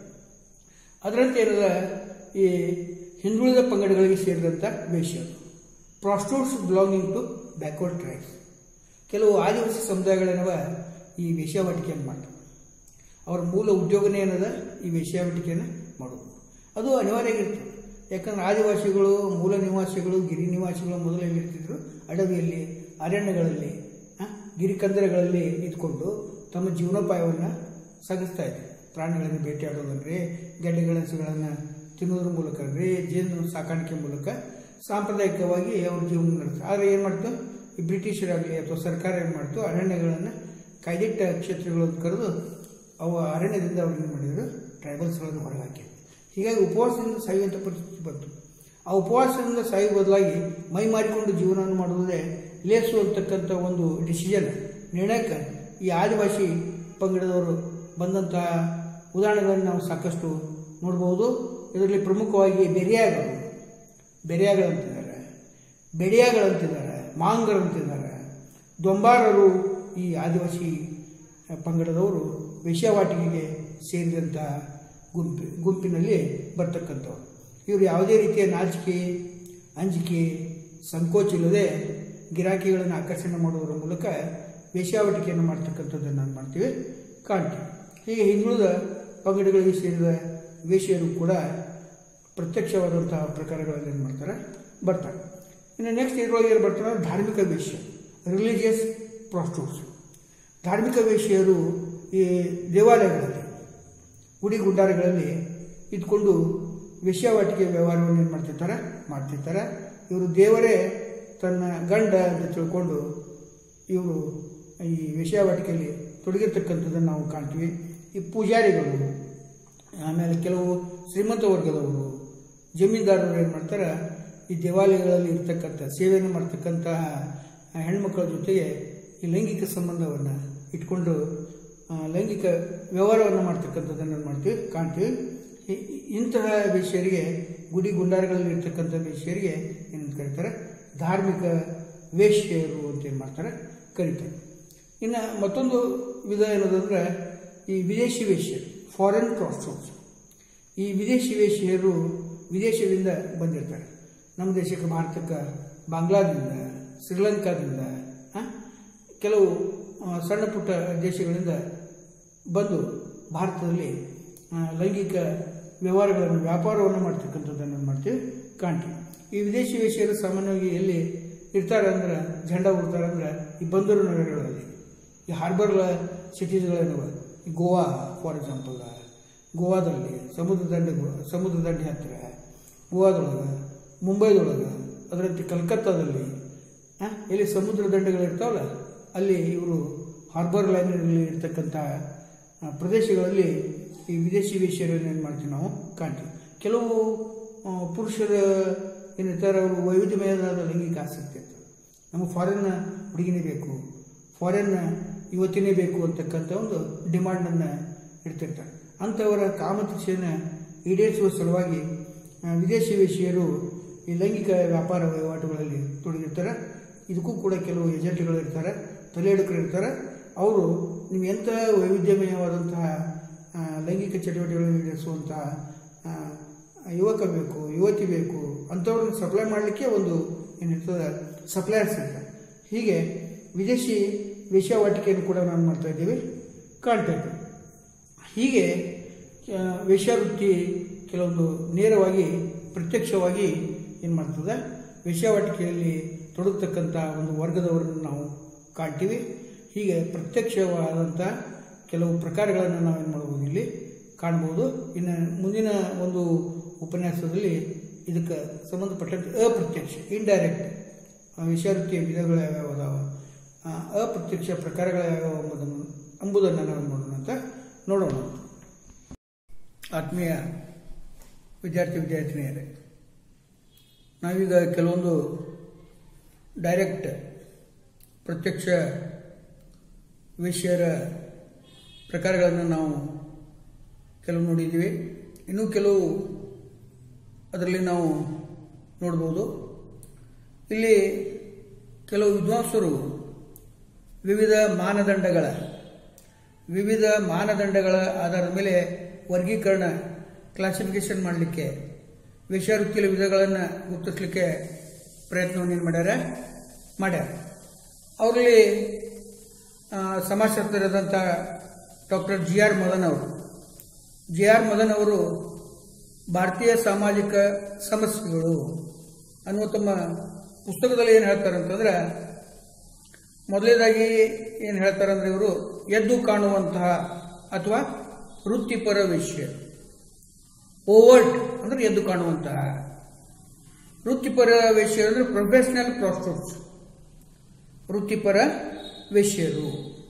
ಅದರಂತೆ ಏನದ ಈ ಹಿಂದುಳಿದ ಪಂಗಡಗಳಿಗೆ ಸೇರಿದಂಥ ವೇಶ್ಯರು prostitutes belonging to backward tribes ಕೆಲವು ಆದಿವಾಸಿ ಸಮುದಾಯಗಳೇನವ ಈ ವೇಶ್ಯಾವಾಟಿಕೆಯನ್ನು ಮಾಡ್ತಾರೆ ಅವ್ರ ಮೂಲ ಉದ್ಯೋಗನೇ ಏನದ ಈ ವೇಶ್ಯಾವಾಟಿಕೆಯನ್ನು ಮಾಡೋದು ಅದು ಅನಿವಾರ್ಯ ಆಗಿರ್ತದೆ ಯಾಕಂದ್ರೆ ಆದಿವಾಸಿಗಳು ಮೂಲ ನಿವಾಸಿಗಳು ಗಿರಿ ನಿವಾಸಿಗಳು ಮೊದಲು ಎಲ್ಲಿರ್ತಿದ್ರು ಅಡವಿಯಲ್ಲಿ ಅರಣ್ಯಗಳಲ್ಲಿ ಆ, ಗಿರಿಕಂದರಗಳಲ್ಲಿ ಇದ್ಕೊಂಡು ತಮ್ಮ ಜೀವನೋಪಾಯವನ್ನು ಸಾಗಿಸ್ತಾ ಇದ್ರು ಪ್ರಾಣಿಗಳನ್ನು ಬೇಟೆಯಾಡೋದನ್ರಿ ಗೆಡ್ಡೆ ಗೆಣಸುಗಳನ್ನು ತಿನ್ನೋದ್ರ ಮೂಲಕ ರೀ ಜೇನು ಸಾಕಾಣಿಕೆ ಮೂಲಕ ಸಾಂಪ್ರದಾಯಿಕವಾಗಿ ಅವ್ರ ಜೀವನ ನಡೆಸ್ತಾರೆ ಆದರೆ ಏನು ಮಾಡ್ತು ಈ ಬ್ರಿಟಿಷರಾಗಲಿ ಅಥವಾ ಸರ್ಕಾರ ಏನು ಮಾಡ್ತು ಅರಣ್ಯಗಳನ್ನು ಕಾಯ್ದಿಟ್ಟ ಕ್ಷೇತ್ರಗಳನ್ನು ಕರೆದು ಅವು ಅರಣ್ಯದಿಂದ ಅವ್ರು ಏನು ಮಾಡಿದರು ಟ್ರೈಬಲ್ಸ್ಗಳನ್ನು ಹೊರಗೆ ಹಾಕಿದ್ರು ಹೀಗಾಗಿ ಉಪವಾಸದಿಂದ ಸಾಯುವಂಥ ಪರಿಸ್ಥಿತಿ ಬಂತು ಆ ಉಪವಾಸದಿಂದ ಸಾಯುವ ಬದಲಾಗಿ ಮೈ ಮಾರಿಕೊಂಡು ಜೀವನವನ್ನು ಮಾಡುವುದೇ ಲೇಸು ಅಂತಕ್ಕಂಥ ಒಂದು ಡಿಸಿಷನ್ ನಿರ್ಣಯಕ್ಕೆ ಈ ಆದಿವಾಸಿ ಪಂಗಡದವರು ಬಂದಂತಹ ಉದಾಹರಣೆಗಳನ್ನು ನಾವು ಸಾಕಷ್ಟು ನೋಡ್ಬೋದು ಇದರಲ್ಲಿ ಪ್ರಮುಖವಾಗಿ ಬೆರಿಯಾಗಳು ಬೆರಿಯಾಗಳಂತಿದ್ದಾರೆ ಬೆಡಿಯಾಗಳಂತಿದ್ದಾರೆ ಮಾಂಗರಂತಿದ್ದಾರೆ ದೊಂಬಾರರು ಈ ಆದಿವಾಸಿ ಪಂಗಡದವರು ವೇಶ್ಯಾವಾಟಿಕೆಗೆ ಸೇರಿದಂಥ ಗುಂಪಿ ಗುಂಪಿನಲ್ಲಿ ಬರ್ತಕ್ಕಂಥವ್ರು ಇವರು ಯಾವುದೇ ರೀತಿಯ ನಾಚಿಕೆ ಅಂಜಿಕೆ ಸಂಕೋಚ ಇಲ್ಲದೆ ಗಿರಾಕಿಗಳನ್ನು ಆಕರ್ಷಣೆ ಮಾಡುವುದರ ಮೂಲಕ ವೇಶ್ಯಾವಟಿಕೆಯನ್ನು ಮಾಡ್ತಕ್ಕಂಥದ್ದನ್ನು ನಾವು ಮಾಡ್ತೀವಿ ಕಾಣ್ತೀವಿ ಹೀಗೆ ಹಿಂದುಳಿದ ಪಂಗಡಗಳಿಗೆ ಸೇರಿದ ವೇಶ್ಯರು ಕೂಡ ಪ್ರತ್ಯಕ್ಷವಾದಂತಹ ಪ್ರಕಾರಗಳಲ್ಲಿ ಏನು ಮಾಡ್ತಾರೆ ಬರ್ತಾರೆ ಇನ್ನು ನೆಕ್ಸ್ಟ್ ಇದ್ರೊಳಗೆ ಏನು ಬರ್ತಾರೆ ಧಾರ್ಮಿಕ ವೇಶ್ಯ ರಿಲಿಜಿಯಸ್ ಪ್ರಾಸ್ಟ್ಯೂಟ್ಸ್ ಧಾರ್ಮಿಕ ವೇಶ್ಯರು ಈ ದೇವಾಲಯಗಳಲ್ಲಿ ಗುಡಿ ಗುಂಡಾರಗಳಲ್ಲಿ ಇದ್ಕೊಂಡು ವೇಶ್ಯಾವಾಟಿಕೆ ವ್ಯವಹಾರವನ್ನು ಏನು ಮಾಡ್ತಿರ್ತಾರೆ ಮಾಡ್ತಿರ್ತಾರೆ ಇವರು ದೇವರೇ ತನ್ನ ಗಂಡ ಅಂತ ತಿಳ್ಕೊಂಡು ಇವರು ಈ ವೇಶ್ಯಾವಾಟಿಕೆಯಲ್ಲಿ ತೊಡಗಿರ್ತಕ್ಕಂಥದ್ದನ್ನು ನಾವು ಕಾಣ್ತೀವಿ ಈ ಪೂಜಾರಿಗಳು ಆಮೇಲೆ ಕೆಲವು ಶ್ರೀಮಂತ ವರ್ಗದವರು ಜಮೀನ್ದಾರರು ಏನು ಮಾಡ್ತಾರೆ ಈ ದೇವಾಲಯಗಳಲ್ಲಿ ಇರ್ತಕ್ಕಂಥ ಸೇವೆಯನ್ನು ಮಾಡ್ತಕ್ಕಂತಹ ಹೆಣ್ಮಕ್ಳ ಜೊತೆಗೆ ಈ ಲೈಂಗಿಕ ಸಂಬಂಧವನ್ನು ಇಟ್ಕೊಂಡು ಆ, ಲೈಂಗಿಕ ವ್ಯವಹಾರವನ್ನು ಮಾಡ್ತಕ್ಕಂಥದ್ದನ್ನು ಏನ್ ಮಾಡ್ತೀವಿ ಕಾಣ್ತೀವಿ ಇ- ಇಂತಹ ವೇಶ್ಯರಿಗೆ ಗುಡಿ ಗುಂಡಾರಗಳಲ್ಲಿ ಇರ್ತಕ್ಕಂಥ ವೇಶ್ಯರಿಗೆ ಏನಂತ ಕರೀತಾರೆ ಧಾರ್ಮಿಕ ವೇಶ್ಯರು ಅಂತ ಏನು ಮಾಡ್ತಾರೆ ಕರೀತಾರೆ ಇನ್ನು ಮತ್ತೊಂದು ವಿಧ ಏನದಂದ್ರೆ ಈ ವಿದೇಶಿ ವೇಶ್ಯರು ಫಾರಿನ್ ಪ್ರಾಸ್ಟ್ಯೂಟ್ಸ್ ಈ ವಿದೇಶಿ ವೇಶ್ಯರು ವಿದೇಶದಿಂದ ಬಂದಿರ್ತಾರೆ ನಮ್ಮ ದೇಶಕ್ಕೆ ಭಾರತಕ್ಕೆ ಬಾಂಗ್ಲಾದಿಂದ ಶ್ರೀಲಂಕಾದಿಂದ ಆ, ಕೆಲವು ಆ, ಸಣ್ಣ ಪುಟ್ಟ ದೇಶಗಳಿಂದ ಬಂದು ಭಾರತದಲ್ಲಿ ಆ, ಲೈಂಗಿಕ ವ್ಯವಹಾರಗಳನ್ನು ವ್ಯಾಪಾರವನ್ನು ಮಾಡ್ತಕ್ಕಂಥದ್ದನ್ನು ಏನು ಮಾಡ್ತೀವಿ ಕಾಣ್ತೀವಿ ಈ ವಿದೇಶಿ ವೇಷಿಯರು ಸಾಮಾನ್ಯವಾಗಿ ಎಲ್ಲಿ ಇರ್ತಾರೆ ಅಂದ್ರೆ ಜೆಂಡ ಉಡ್ತಾರೆ ಅಂದ್ರೆ ಈ ಬಂದರು ನಗರಗಳಲ್ಲಿ ಈ ಹಾರ್ಬರ್ ಸಿಟೀಸ್ಗಳೇನವ ಈ ಗೋವಾ ಫಾರ್ ಎಕ್ಸಾಂಪಲ್ ಗೋವಾದಲ್ಲಿ ಸಮುದ್ರ ದಂಡೆಗಳು ಸಮುದ್ರ ದಂಡೆ ಹತ್ತಿರ ಗೋವಾದೊಳಗೆ ಮುಂಬೈದೊಳಗೆ ಅದರಂತೆ ಕಲ್ಕತ್ತಾದಲ್ಲಿ ಆ, ಎಲ್ಲಿ ಸಮುದ್ರ ದಂಡೆಗಳಿರ್ತಾವಲ್ಲ ಅಲ್ಲಿ ಇವರು ಹಾರ್ಬರ್ ಲೈನಲ್ಲಿ ಇರ್ತಕ್ಕಂಥ ಆ, ಪ್ರದೇಶಗಳಲ್ಲಿ ಈ ವಿದೇಶಿ ವೇಶ್ಯರನ್ನು ಏನು ಮಾಡ್ತೀವಿ ನಾವು ಕಾಣ್ತೀವಿ ಕೆಲವು ಆ, ಪುರುಷರ ಏನಿರ್ತಾರೆ ಅವರು ವೈವಿಧ್ಯಮಯವಾದ ಲೈಂಗಿಕ ಆಸಕ್ತಿ ಇರ್ತದೆ ನಮಗೆ ಫಾರಿನ್ ಹುಡುಗಿನೇ ಬೇಕು ಫಾರಿನ್ ಯುವತಿನೇ ಬೇಕು ಅಂತಕ್ಕಂಥ ಒಂದು ಡಿಮಾಂಡನ್ನು ಇಡ್ತಿರ್ತಾರೆ ಅಂಥವರ ಕಾಮತೃಷೆಯನ್ನು ಈಡೇರಿಸುವ ಸಲುವಾಗಿ ಆ, ವಿದೇಶಿ ವೇಶ್ಯರು ಈ ಲೈಂಗಿಕ ವ್ಯಾಪಾರ ವಹಿವಾಟುಗಳಲ್ಲಿ ತೊಡಗಿರ್ತಾರೆ ಇದಕ್ಕೂ ಕೂಡ ಕೆಲವು ಏಜೆಂಟ್ಗಳು ಇರ್ತಾರೆ ತಲೆಯೆಡುಕರು ಇರ್ತಾರೆ ಅವರು ನೀವು ಎಂಥ ವೈವಿಧ್ಯಮಯವಾದಂತಹ ಆ, ಲೈಂಗಿಕ ಚಟುವಟಿಕೆಗಳನ್ನು ಈಡೇರಿಸುವಂತಹ ಆ, ಯುವಕ ಬೇಕು ಯುವತಿ ಬೇಕು ಅಂಥವ್ರನ್ನ ಸಪ್ಲೈ ಮಾಡಲಿಕ್ಕೆ ಒಂದು ಏನಿರ್ತದೆ ಸಪ್ಲೈಯರ್ಸ್ ಇರ್ತಾರೆ ಹೀಗೆ ವಿದೇಶಿ ವೇಶ್ಯಾವಾಟಿಕೆಯನ್ನು ಕೂಡ ನಾವು ಮಾಡ್ತಾ ಇದ್ದೀವಿ ಕಾಣ್ತಾ ಇದ್ದೀವಿ ಹೀಗೆ ಆ, ವೇಶ್ಯಾವೃತ್ತಿ ಕೆಲವೊಂದು ನೇರವಾಗಿ ಪ್ರತ್ಯಕ್ಷವಾಗಿ ಏನು ಮಾಡ್ತದೆ ವೇಶ್ಯಾವಾಟಿಕೆಯಲ್ಲಿ ತೊಡಗತಕ್ಕಂಥ ಒಂದು ವರ್ಗದವರನ್ನು ನಾವು ಕಾಣ್ತೀವಿ ಹೀಗೆ ಪ್ರತ್ಯಕ್ಷವಾದಂಥ ಕೆಲವು ಪ್ರಕಾರಗಳನ್ನು ನಾವೇನು ಮಾಡ್ಬೋದು ಇಲ್ಲಿ ಕಾಣ್ಬೋದು ಇನ್ನು ಮುಂದಿನ ಒಂದು ಉಪನ್ಯಾಸದಲ್ಲಿ ಇದಕ್ಕೆ ಸಂಬಂಧಪಟ್ಟಂತೆ ಅಪ್ರತ್ಯಕ್ಷ ಇಂಡೈರೆಕ್ಟ್ ವೇಶ್ಯಾವೃತ್ತಿಯ ವಿಧಗಳು ಯಾವ್ಯಾವ ಅದಾವ ಆ, ಅಪ್ರತ್ಯಕ್ಷ ಪ್ರಕಾರಗಳು ಯಾವ್ಯಾವ ಎಂಬುದನ್ನು ಎಂಬುದನ್ನು ನಾವು ಮಾಡೋಣ ಅಂತ ನೋಡೋಣ ಆತ್ಮೀಯ ವಿದ್ಯಾರ್ಥಿ ವಿದ್ಯಾರ್ಥಿನಿಯರೇ ನಾವೀಗ ಕೆಲವೊಂದು ಡೈರೆಕ್ಟ್ ಪ್ರತ್ಯಕ್ಷ ವಿಷಯರ ಪ್ರಕಾರಗಳನ್ನು ನಾವು ಕೆಲವು ನೋಡಿದ್ದೀವಿ ಇನ್ನೂ ಕೆಲವು ಅದರಲ್ಲಿ ನಾವು ನೋಡ್ಬೋದು ಇಲ್ಲಿ ಕೆಲವು ವಿದ್ವಾಂಸರು ವಿವಿಧ ಮಾನದಂಡಗಳ ವಿವಿಧ ಮಾನದಂಡಗಳ ಆಧಾರದ ಮೇಲೆ ವರ್ಗೀಕರಣ ಕ್ಲಾಸಿಫಿಕೇಶನ್ ಮಾಡಲಿಕ್ಕೆ ವೇಷವೃತ್ತಿಯ ವಿಧಗಳನ್ನು ಗುರುತಿಸಲಿಕ್ಕೆ ಪ್ರಯತ್ನವನ್ನು ಏನು ಮಾಡ್ಯಾರ ಮಾಡ್ಯಾರ ಅವರಲ್ಲಿ ಆ, ಸಮಾಜಶಾಸ್ತ್ರದಂಥ ಡಾಕ್ಟರ್ ಜಿ ಆರ್ ಮದನ್ ಅವರು ಜಿ ಆರ್ ಮದನ್ ಅವರು ಭಾರತೀಯ ಸಾಮಾಜಿಕ ಸಮಸ್ಯೆಗಳು ಅನ್ನುವ ತಮ್ಮ ಪುಸ್ತಕದಲ್ಲಿ ಏನು ಹೇಳ್ತಾರೆ ಅಂತಂದ್ರೆ ಮೊದಲನೇದಾಗಿ ಏನು ಹೇಳ್ತಾರೆ ಅಂದ್ರೆ ಇವರು ಎದ್ದು ಕಾಣುವಂತಹ ಅಥವಾ ವೃತ್ತಿಪರ ವಿಷಯ ಓವರ್ಟ್ ಅಂದ್ರೆ ಎದ್ದು ಕಾಣುವಂತಹ ವೃತ್ತಿಪರ ವೇಶ್ಯರು ಅಂದ್ರೆ ಪ್ರೊಫೆಷನಲ್ ಪ್ರಾಸ್ಟಿಟ್ಯೂಟ್ಸ್ ವೃತ್ತಿಪರ ವೇಶ್ಯರು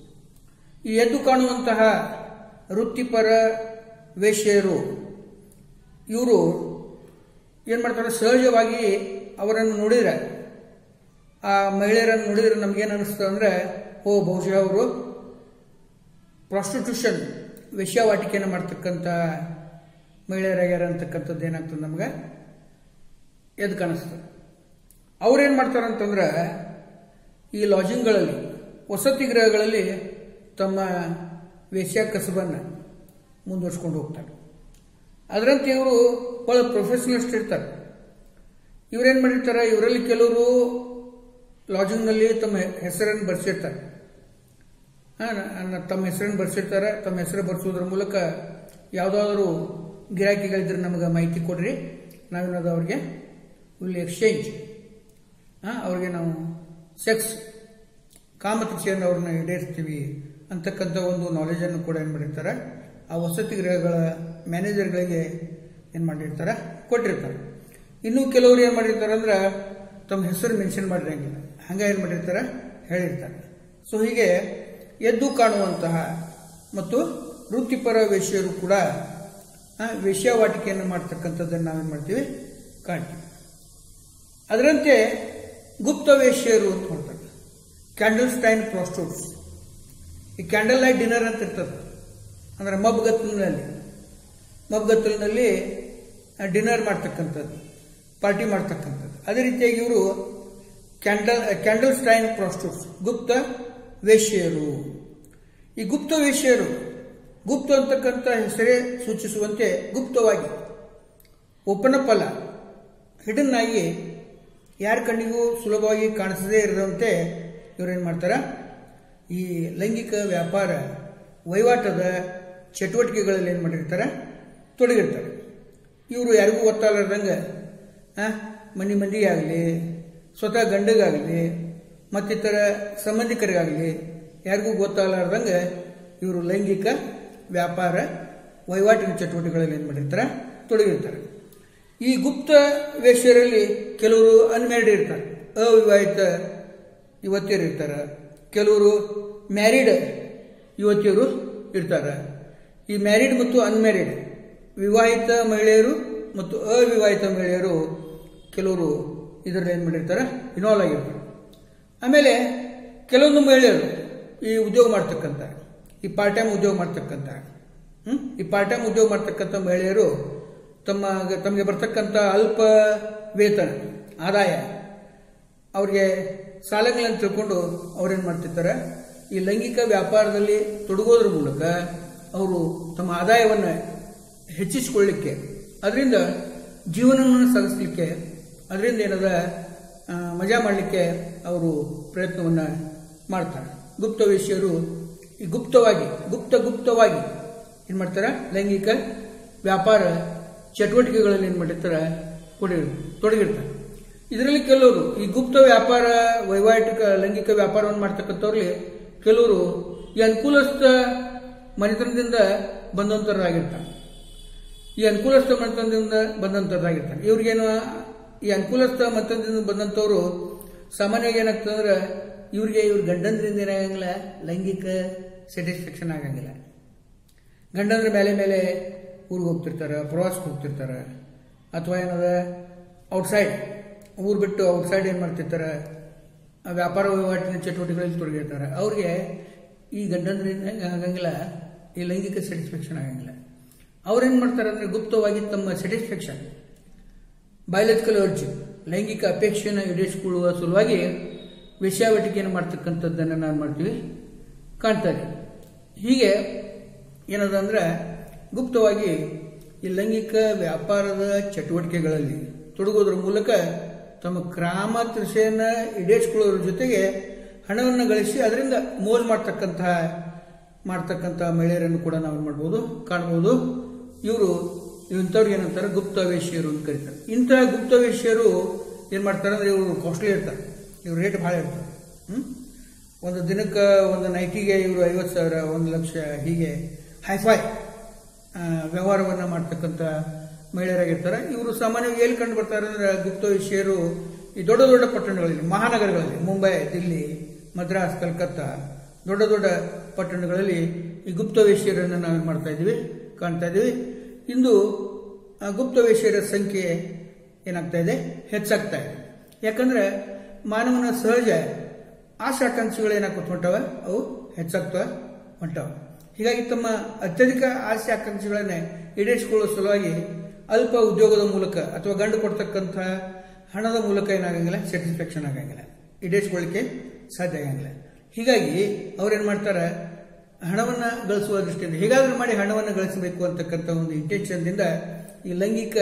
ಈ ಎದ್ದು ಕಾಣುವಂತಹ ವೃತ್ತಿಪರ ವೇಶ್ಯರು ಇವರು ಏನು ಮಾಡ್ತಾರೆ ಸಹಜವಾಗಿ ಅವರನ್ನು ನೋಡಿದ್ರೆ ಆ ಮಹಿಳೆಯರನ್ನು ನೋಡಿದ್ರೆ ನಮಗೇನು ಅನಿಸ್ತದೆ ಅಂದರೆ ಓ ಬಹುಶಃ ಅವರು ಪ್ರಾಸ್ಟಿಟ್ಯೂಷನ್ ವೇಶ್ಯಾವಾಟಿಕೆಯನ್ನು ಮಾಡ್ತಕ್ಕಂಥ ಮಹಿಳೆಯರಾಗ್ಯಾರ ಅಂತಕ್ಕಂಥದ್ದು ಏನಾಗ್ತದೆ ನಮ್ಗೆ ಎದ್ದು ಕಾಣಿಸ್ತದೆ ಅವ್ರೇನು ಮಾಡ್ತಾರೆ ಅಂತಂದ್ರೆ ಈ ಲಾಜಿಂಗ್ಗಳಲ್ಲಿ ವಸತಿ ಗೃಹಗಳಲ್ಲಿ ತಮ್ಮ ವೇಶ್ಯ ಕಸಬನ್ನು ಮುಂದುವರ್ಸ್ಕೊಂಡು ಹೋಗ್ತಾರೆ ಅದರಂತೆ ಇವರು ಭಾಳ ಪ್ರೊಫೆಷನಲಿಸ್ಟ್ ಇರ್ತಾರೆ ಇವರೇನು ಮಾಡಿರ್ತಾರೆ ಇವರಲ್ಲಿ ಕೆಲವರು ಲಾಜಿಂಗ್ನಲ್ಲಿ ತಮ್ಮ ಹೆಸರನ್ನು ಬರ್ಸಿರ್ತಾರೆ ಹಾ, ನ- ನ- ತಮ್ಮ ಹೆಸರನ್ನು ಬರ್ಸಿರ್ತಾರೆ ತಮ್ಮ ಹೆಸರು ಬರ್ಸೋದ್ರ ಮೂಲಕ ಯಾವುದಾದ್ರೂ ಗಿರಾಕಿಗಳಿದ್ರೆ ನಮಗೆ ಮಾಹಿತಿ ಕೊಡ್ರಿ ನಾವೇನದು ಅವ್ರಿಗೆ ವಿಲ್ ಎಕ್ಸ್ಚೇಂಜ್ ಅವ್ರಿಗೆ ನಾವು ಸೆಕ್ಸ್ ಕಾಮತೃಷಿಯನ್ನು ಅವ್ರನ್ನ ಈಡೇರಿಸ್ತೀವಿ ಅಂತಕ್ಕಂಥ ಒಂದು ನಾಲೆಜನ್ನು ಕೂಡ ಏನು ಮಾಡಿರ್ತಾರೆ ಆ ವಸತಿ ಗೃಹಗಳ ಮ್ಯಾನೇಜರ್ಗಳಿಗೆ ಏನು ಮಾಡಿರ್ತಾರೆ ಕೊಟ್ಟಿರ್ತಾರೆ ಇನ್ನು ಕೆಲವರು ಏನು ಮಾಡಿರ್ತಾರೆ ಅಂದ್ರೆ ತಮ್ಮ ಹೆಸರು ಮೆನ್ಷನ್ ಮಾಡಿರಂಗಿಲ್ಲ ಹಂಗೆ ಏನು ಮಾಡಿರ್ತಾರೆ ಹೇಳಿರ್ತಾರೆ ಸೊ ಹೀಗೆ ಎದ್ದು ಕಾಣುವಂತಹ ಮತ್ತು ವೃತ್ತಿಪರ ವೇಶ್ಯರು ಕೂಡ ಆ, ವೇಶ್ಯಾವಾಟಿಕೆಯನ್ನು ಮಾಡ್ತಕ್ಕಂಥದ್ದನ್ನು ನಾವೇನು ಮಾಡ್ತೀವಿ ಕಾಣ್ತೀವಿ ಅದರಂತೆ ಗುಪ್ತ ವೇಶ್ಯರು ಅಂತ ಹೇಳ್ತಾರೆ ಕ್ಯಾಂಡಲ್ ಸ್ಟೈನ್ ಪ್ರಾಸ್ಟಿಟ್ಯೂಟ್ಸ್ ಈ ಕ್ಯಾಂಡಲ್ ಲೈಟ್ ಡಿನ್ನರ್ ಅಂತ ಇರ್ತದೆ ಅಂದ್ರೆ ಮಬ್ಗತ್ತಲಿನಲ್ಲಿ ಮಬ್ಗತ್ತಲಿನಲ್ಲಿ ಡಿನ್ನರ್ ಮಾಡ್ತಕ್ಕಂಥದ್ದು ಪಾರ್ಟಿ ಮಾಡ್ತಕ್ಕಂಥದ್ದು ಅದೇ ರೀತಿಯಾಗಿ ಇವರು ಕ್ಯಾಂಡಲ್ ಕ್ಯಾಂಡಲ್ ಸ್ಟೈನ್ ಪ್ರಾಸ್ಟಿಟ್ಯೂಟ್ಸ್ ಗುಪ್ತ ವೇಶ್ಯರು ಈ ಗುಪ್ತ ವೇಶ್ಯರು ಗುಪ್ತ ಅಂತಕ್ಕಂಥ ಹೆಸರೇ ಸೂಚಿಸುವಂತೆ ಗುಪ್ತವಾಗಿ ಓಪನ್ ಅಪ್ ಅಲ್ಲ ಹಿಡನ್ ಆಗಿ ಯಾರ ಕಣ್ಣಿಗೂ ಸುಲಭವಾಗಿ ಕಾಣಿಸದೇ ಇರದಂತೆ ಇವರೇನು ಮಾಡ್ತಾರೆ ಈ ಲೈಂಗಿಕ ವ್ಯಾಪಾರ ವಹಿವಾಟದ ಚಟುವಟಿಕೆಗಳಲ್ಲಿ ಏನು ಮಾಡಿರ್ತಾರೆ ತೊಡಗಿರ್ತಾರೆ ಇವರು ಯಾರಿಗೂ ಗೊತ್ತಾಗಲಾರ್ದಂಗೆ ಆ, ಮನೆ ಮಂದಿಗೆ ಆಗಲಿ ಸ್ವತಃ ಗಂಡಗಾಗಲಿ ಮತ್ತಿತರ ಸಂಬಂಧಿಕರಿಗಾಗಲಿ ಯಾರಿಗೂ ಗೊತ್ತಾಗಲಾರ್ದಂಗೆ ಇವರು ಲೈಂಗಿಕ ವ್ಯಾಪಾರ ವಹಿವಾಟಿನ ಚಟುವಟಿಕೆಗಳಲ್ಲಿ ಏನು ಮಾಡಿರ್ತಾರೆ ತೊಡಗಿರ್ತಾರೆ ಈ ಗುಪ್ತ ವೇಶ್ಯರಲ್ಲಿ ಕೆಲವರು ಅನ್ಮ್ಯಾರಿಡ್ ಇರ್ತಾರೆ ಅವಿವಾಹಿತ ಯುವತಿಯರು ಇರ್ತಾರೆ ಕೆಲವರು ಮ್ಯಾರಿಡ್ ಯುವತಿಯರು ಇರ್ತಾರೆ ಈ ಮ್ಯಾರಿಡ್ ಮತ್ತು ಅನ್ಮ್ಯಾರಿಡ್ ವಿವಾಹಿತ ಮಹಿಳೆಯರು ಮತ್ತು ಅವಿವಾಹಿತ ಮಹಿಳೆಯರು ಕೆಲವರು ಇದರಲ್ಲಿ ಏನು ಮಾಡಿರ್ತಾರೆ ಇನ್ವಾಲ್ವ್ ಆಗಿರ್ತಾರೆ ಆಮೇಲೆ ಕೆಲವೊಂದು ಮಹಿಳೆಯರು ಈ ಉದ್ಯೋಗ ಮಾಡ್ತಕ್ಕಂಥ ಈ ಪಾರ್ಟ್ ಟೈಮ್ ಉದ್ಯೋಗ ಮಾಡ್ತಕ್ಕಂಥ ಹ್ಮ್? ಈ ಪಾರ್ಟ್ ಟೈಮ್ ಉದ್ಯೋಗ ಮಾಡ್ತಕ್ಕಂಥ ಮಹಿಳೆಯರು ತಮ್ಮ ತಮಗೆ ಬರ್ತಕ್ಕಂಥ ಅಲ್ಪ ವೇತನ ಆದಾಯ ಅವ್ರಿಗೆ ಸಾಲಗಳನ್ನು ತಿಳ್ಕೊಂಡು ಅವ್ರೇನು ಮಾಡ್ತಿರ್ತಾರೆ ಈ ಲೈಂಗಿಕ ವ್ಯಾಪಾರದಲ್ಲಿ ತೊಡಗೋದ್ರ ಮೂಲಕ ಅವರು ತಮ್ಮ ಆದಾಯವನ್ನು ಹೆಚ್ಚಿಸಿಕೊಳ್ಳಿಕ್ಕೆ ಅದರಿಂದ ಜೀವನವನ್ನು ಸಾಗಿಸ್ಲಿಕ್ಕೆ ಅದರಿಂದ ಏನದ ಆ, ಮಜಾ ಮಾಡಲಿಕ್ಕೆ ಅವರು ಪ್ರಯತ್ನವನ್ನು ಮಾಡ್ತಾರೆ ಗುಪ್ತ ವೇಶ್ಯರು ಈ ಗುಪ್ತವಾಗಿ ಗುಪ್ತ ಗುಪ್ತವಾಗಿ ಏನು ಮಾಡ್ತಾರೆ ಲೈಂಗಿಕ ವ್ಯಾಪಾರ ಚಟುವಟಿಕೆಗಳಲ್ಲಿ ಏನು ಮಾಡಿರ್ತಾರೆ ಕೊಡಿ ತೊಡಗಿರ್ತಾರೆ ಇದರಲ್ಲಿ ಕೆಲವರು ಈ ಗುಪ್ತ ವ್ಯಾಪಾರ ವೈವಾಹಿಕ ಲೈಂಗಿಕ ವ್ಯಾಪಾರವನ್ನು ಮಾಡ್ತಕ್ಕಂಥವ್ರಿಗೆ ಕೆಲವರು ಈ ಅನುಕೂಲಸ್ಥ ಮನೆತನದಿಂದ ಬಂದಂಥವ್ರಾಗಿರ್ತಾರೆ ಈ ಅನುಕೂಲಸ್ಥ ಮನೆತನದಿಂದ ಬಂದಂಥವ್ರಾಗಿರ್ತಾರೆ ಇವ್ರಿಗೇನು ಈ ಅನುಕೂಲಸ್ಥ ಮನೆತನದಿಂದ ಬಂದಂಥವ್ರು ಸಾಮಾನ್ಯವಾಗಿ ಏನಾಗ್ತದೆ ಅಂದ್ರೆ ಇವ್ರಿಗೆ ಇವ್ರ ಗಂಡಂದ್ರಿಂದ ಏನಾಗಂಗಿಲ್ಲ ಲೈಂಗಿಕ ಸ್ಯಾಟಿಸ್ಫ್ಯಾಕ್ಷನ್ ಆಗಂಗಿಲ್ಲ ಗಂಡಂದ್ರ ಮೇಲೆ ಮೇಲೆ ಊರಿಗೆ ಹೋಗ್ತಿರ್ತಾರೆ ಪ್ರವಾಸಕ್ಕೆ ಹೋಗ್ತಿರ್ತಾರೆ ಅಥವಾ ಏನದ ಔಟ್ಸೈಡ್ ಊರು ಬಿಟ್ಟು ಔಟ್ಸೈಡ್ ಏನು ಮಾಡ್ತಿರ್ತಾರೆ ಆ ವ್ಯಾಪಾರ ವಹಿವಾಟಿನ ಚಟುವಟಿಕೆಗಳಲ್ಲಿ ತೊಡಗಿರ್ತಾರೆ ಅವ್ರಿಗೆ ಈ ಗಂಡಂದ್ರಿಂದ ಆಗಂಗಿಲ್ಲ ಈ ಲೈಂಗಿಕ ಸ್ಯಾಟಿಸ್ಫ್ಯಾಕ್ಷನ್ ಆಗಂಗಿಲ್ಲ ಅವ್ರೇನು ಮಾಡ್ತಾರೆ ಅಂದರೆ ಗುಪ್ತವಾಗಿ ತಮ್ಮ ಸ್ಯಾಟಿಸ್ಫ್ಯಾಕ್ಷನ್ ಬಯೋಲಜಿಕಲ್ ಅರ್ಜ್ ಲೈಂಗಿಕ ಅಪೇಕ್ಷೆಯನ್ನು ಈಡೇರಿಸಿಕೊಳ್ಳುವ ಸಲುವಾಗಿ ವೇಶ್ಯಾವಟಿಕೆಯನ್ನು ಮಾಡ್ತಕ್ಕಂಥದ್ದನ್ನು ನಾವು ಮಾಡ್ತೀವಿ ಕಾಣ್ತಾ ಇದ್ದೀವಿ ಹೀಗೆ ಏನದ ಅಂದ್ರೆ ಗುಪ್ತವಾಗಿ ಈ ಲೈಂಗಿಕ ವ್ಯಾಪಾರದ ಚಟುವಟಿಕೆಗಳಲ್ಲಿ ತೊಡಗೋದ್ರ ಮೂಲಕ ತಮ್ಮ ಕ್ರಾಮ ತೃಷೆಯನ್ನು ಈಡೇರಿಸಿಕೊಳ್ಳೋದ್ರ ಜೊತೆಗೆ ಹಣವನ್ನು ಗಳಿಸಿ ಅದರಿಂದ ಮೋಜ್ ಮಾಡ್ತಕ್ಕಂತಹ ಮಾಡ್ತಕ್ಕಂಥ ಮಹಿಳೆಯರನ್ನು ಕೂಡ ನಾವು ಏನ್ ಮಾಡ್ಬೋದು ಕಾಣ್ಬೋದು ಇವರು ಇಂಥವ್ರಿಗೆ ಏನಂತಾರೆ ಗುಪ್ತ ವೇಶ್ಯರು ಅಂತ ಕರೀತಾರೆ ಇಂತಹ ಗುಪ್ತ ವೇಶ್ಯರು ಏನು ಮಾಡ್ತಾರೆ ಅಂದ್ರೆ ಇವರು ಕಾಸ್ಟ್ಲಿ ಇರ್ತಾರೆ ಇವ್ರ ರೇಟ್ ಭಾಳ ಇರ್ತಾರೆ ಹ್ಮ್? ಒಂದು ದಿನಕ್ಕೆ ಒಂದು ನೈಟಿಗೆ ಇವರು ಐವತ್ತು ಸಾವಿರ ಒಂದು ಲಕ್ಷ ಹೀಗೆ ಹೈಫೈ ವ್ಯವಹಾರವನ್ನು ಮಾಡ್ತಕ್ಕಂಥ ಮಹಿಳೆಯರಾಗಿರ್ತಾರೆ ಇವರು ಸಾಮಾನ್ಯವಾಗಿ ಎಲ್ಲಿ ಕಂಡು ಬರ್ತಾರೆ ಅಂದ್ರೆ ಗುಪ್ತ ವಿಷಯರು ಈ ದೊಡ್ಡ ದೊಡ್ಡ ಪಟ್ಟಣಗಳಲ್ಲಿ ಮಹಾನಗರಗಳಲ್ಲಿ ಮುಂಬೈ ದಿಲ್ಲಿ ಮದ್ರಾಸ್ ಕಲ್ಕತ್ತಾ ದೊಡ್ಡ ದೊಡ್ಡ ಪಟ್ಟಣಗಳಲ್ಲಿ ಈ ಗುಪ್ತ ವೇಶ್ಯರನ್ನು ನಾವೇನು ಮಾಡ್ತಾ ಇದ್ದೀವಿ ಕಾಣ್ತಾ ಇದ್ದೀವಿ ಇಂದು ಆ ಗುಪ್ತ ವೇಶ್ಯರ ಸಂಖ್ಯೆ ಏನಾಗ್ತಾ ಇದೆ ಹೆಚ್ಚಾಗ್ತಾ ಇದೆ ಯಾಕಂದ್ರೆ ಮಾನವನ ಸಹಜ ಆಸೆ ಆಕಾಂಕ್ಷೆಗಳು ಏನಾಗ್ತಾ ಹೊಂಟವ ಅವು ಹೆಚ್ಚಾಗ್ತಾ ಹೊಂಟವ ಹೀಗಾಗಿ ತಮ್ಮ ಅತ್ಯಧಿಕ ಆಸೆ ಆಕಾಂಕ್ಷೆಗಳನ್ನ ಈಡೇರಿಸಿಕೊಳ್ಳುವ ಸಲುವಾಗಿ ಅಲ್ಪ ಉದ್ಯೋಗದ ಮೂಲಕ ಅಥವಾ ಗಂಡು ಕೊಡ್ತಕ್ಕಂಥ ಹಣದ ಮೂಲಕ ಏನಾಗಂಗಿಲ್ಲ ಸ್ಯಾಟಿಸ್ಫ್ಯಾಕ್ಷನ್ ಆಗಂಗಿಲ್ಲ ಈಡೇರಿಸಿಕೊಳ್ಳಿಕ್ಕೆ ಸಾಧ್ಯ ಆಗಂಗಿಲ್ಲ ಹೀಗಾಗಿ ಅವ್ರೇನ್ ಮಾಡ್ತಾರೆ ಹಣವನ್ನ ಗಳಿಸುವ ದೃಷ್ಟಿಯಿಂದ ಹೇಗಾದ್ರೂ ಮಾಡಿ ಹಣವನ್ನು ಗಳಿಸಬೇಕು ಅಂತಕ್ಕಂಥ ಒಂದು ಇಂಟೆನ್ಷನ್ದಿಂದ ಈ ಲೈಂಗಿಕ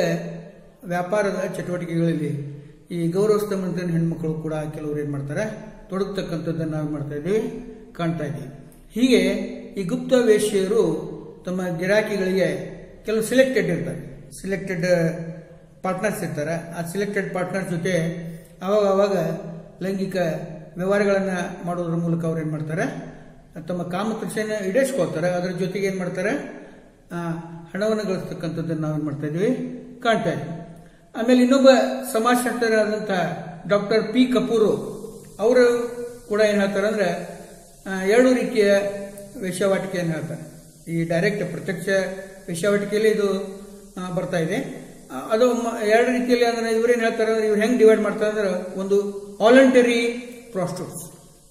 ವ್ಯಾಪಾರದ ಚಟುವಟಿಕೆಗಳಲ್ಲಿ ಈ ಗೌರವಸ್ಥ ಮಂತ್ರಿನ ಹೆಣ್ಮಕ್ಳು ಕೂಡ ಕೆಲವರು ಏನ್ ಮಾಡ್ತಾರೆ ತೊಡಗ್ತಕ್ಕಂಥದ್ದನ್ನು ನಾವು ಮಾಡ್ತಾ ಇದ್ದೀವಿ ಕಾಣ್ತಾ ಇದ್ದೀವಿ ಹೀಗೆ ಈ ಗುಪ್ತ ವೇಶ್ಯರು ತಮ್ಮ ಗಿರಾಕಿಗಳಿಗೆ ಕೆಲವು ಸಿಲೆಕ್ಟೆಡ್ ಇರ್ತಾರೆ ಸಿಲೆಕ್ಟೆಡ್ ಪಾರ್ಟ್ನರ್ಸ್ ಇರ್ತಾರೆ ಆ ಸಿಲೆಕ್ಟೆಡ್ ಪಾರ್ಟ್ನರ್ಸ್ ಜೊತೆ ಅವಾಗ ಅವಾಗ ಲೈಂಗಿಕ ವ್ಯವಹಾರಗಳನ್ನು ಮಾಡೋದ್ರ ಮೂಲಕ ಅವ್ರು ಏನು ಮಾಡ್ತಾರೆ ತಮ್ಮ ಕಾಮತೃಷೆಯನ್ನು ಈಡೇರಿಸ್ಕೊಳ್ತಾರೆ ಅದರ ಜೊತೆಗೆ ಏನು ಮಾಡ್ತಾರೆ ಆ, ಹಣವನ್ನು ಗಳಿಸ್ತಕ್ಕಂಥದ್ದನ್ನು ನಾವು ಏನು ಮಾಡ್ತಾ ಇದ್ದೀವಿ ಕಾಣ್ತಾ ಇದ್ದೀವಿ ಆಮೇಲೆ ಇನ್ನೊಬ್ಬ ಸಮಾಜಶಾಸ್ತ್ರರಾದಂಥ ಡಾಕ್ಟರ್ ಪಿ ಕಪೂರು ಅವರು ಕೂಡ ಏನು ಹೇಳ್ತಾರೆ ಅಂದ್ರೆ ಆ, ಎರಡು ರೀತಿಯ ವೇಶ್ಯಾವಾಟಿಕೆಯನ್ನು ಹೇಳ್ತಾರೆ ಈ ಡೈರೆಕ್ಟ್ ಪ್ರತ್ಯಕ್ಷ ವೇಶ್ಯಾವಾಟಿಕೆಯಲ್ಲಿ ಇದು ಆ, ಬರ್ತಾ ಇದೆ ಆ, ಅದು ಮ- ಎರಡು ರೀತಿಯಲ್ಲಿ ಅಂದ್ರೆ ಇವ್ರೇನು ಹೇಳ್ತಾರೆ ಅಂದ್ರೆ ಇವ್ರು ಹೆಂಗೆ ಡಿವೈಡ್ ಮಾಡ್ತಾರೆ ಅಂದ್ರೆ ಒಂದು ವಾಲಂಟರಿ ಪ್ರಾಸ್ಟಿಟ್ಯೂಟ್ಸ್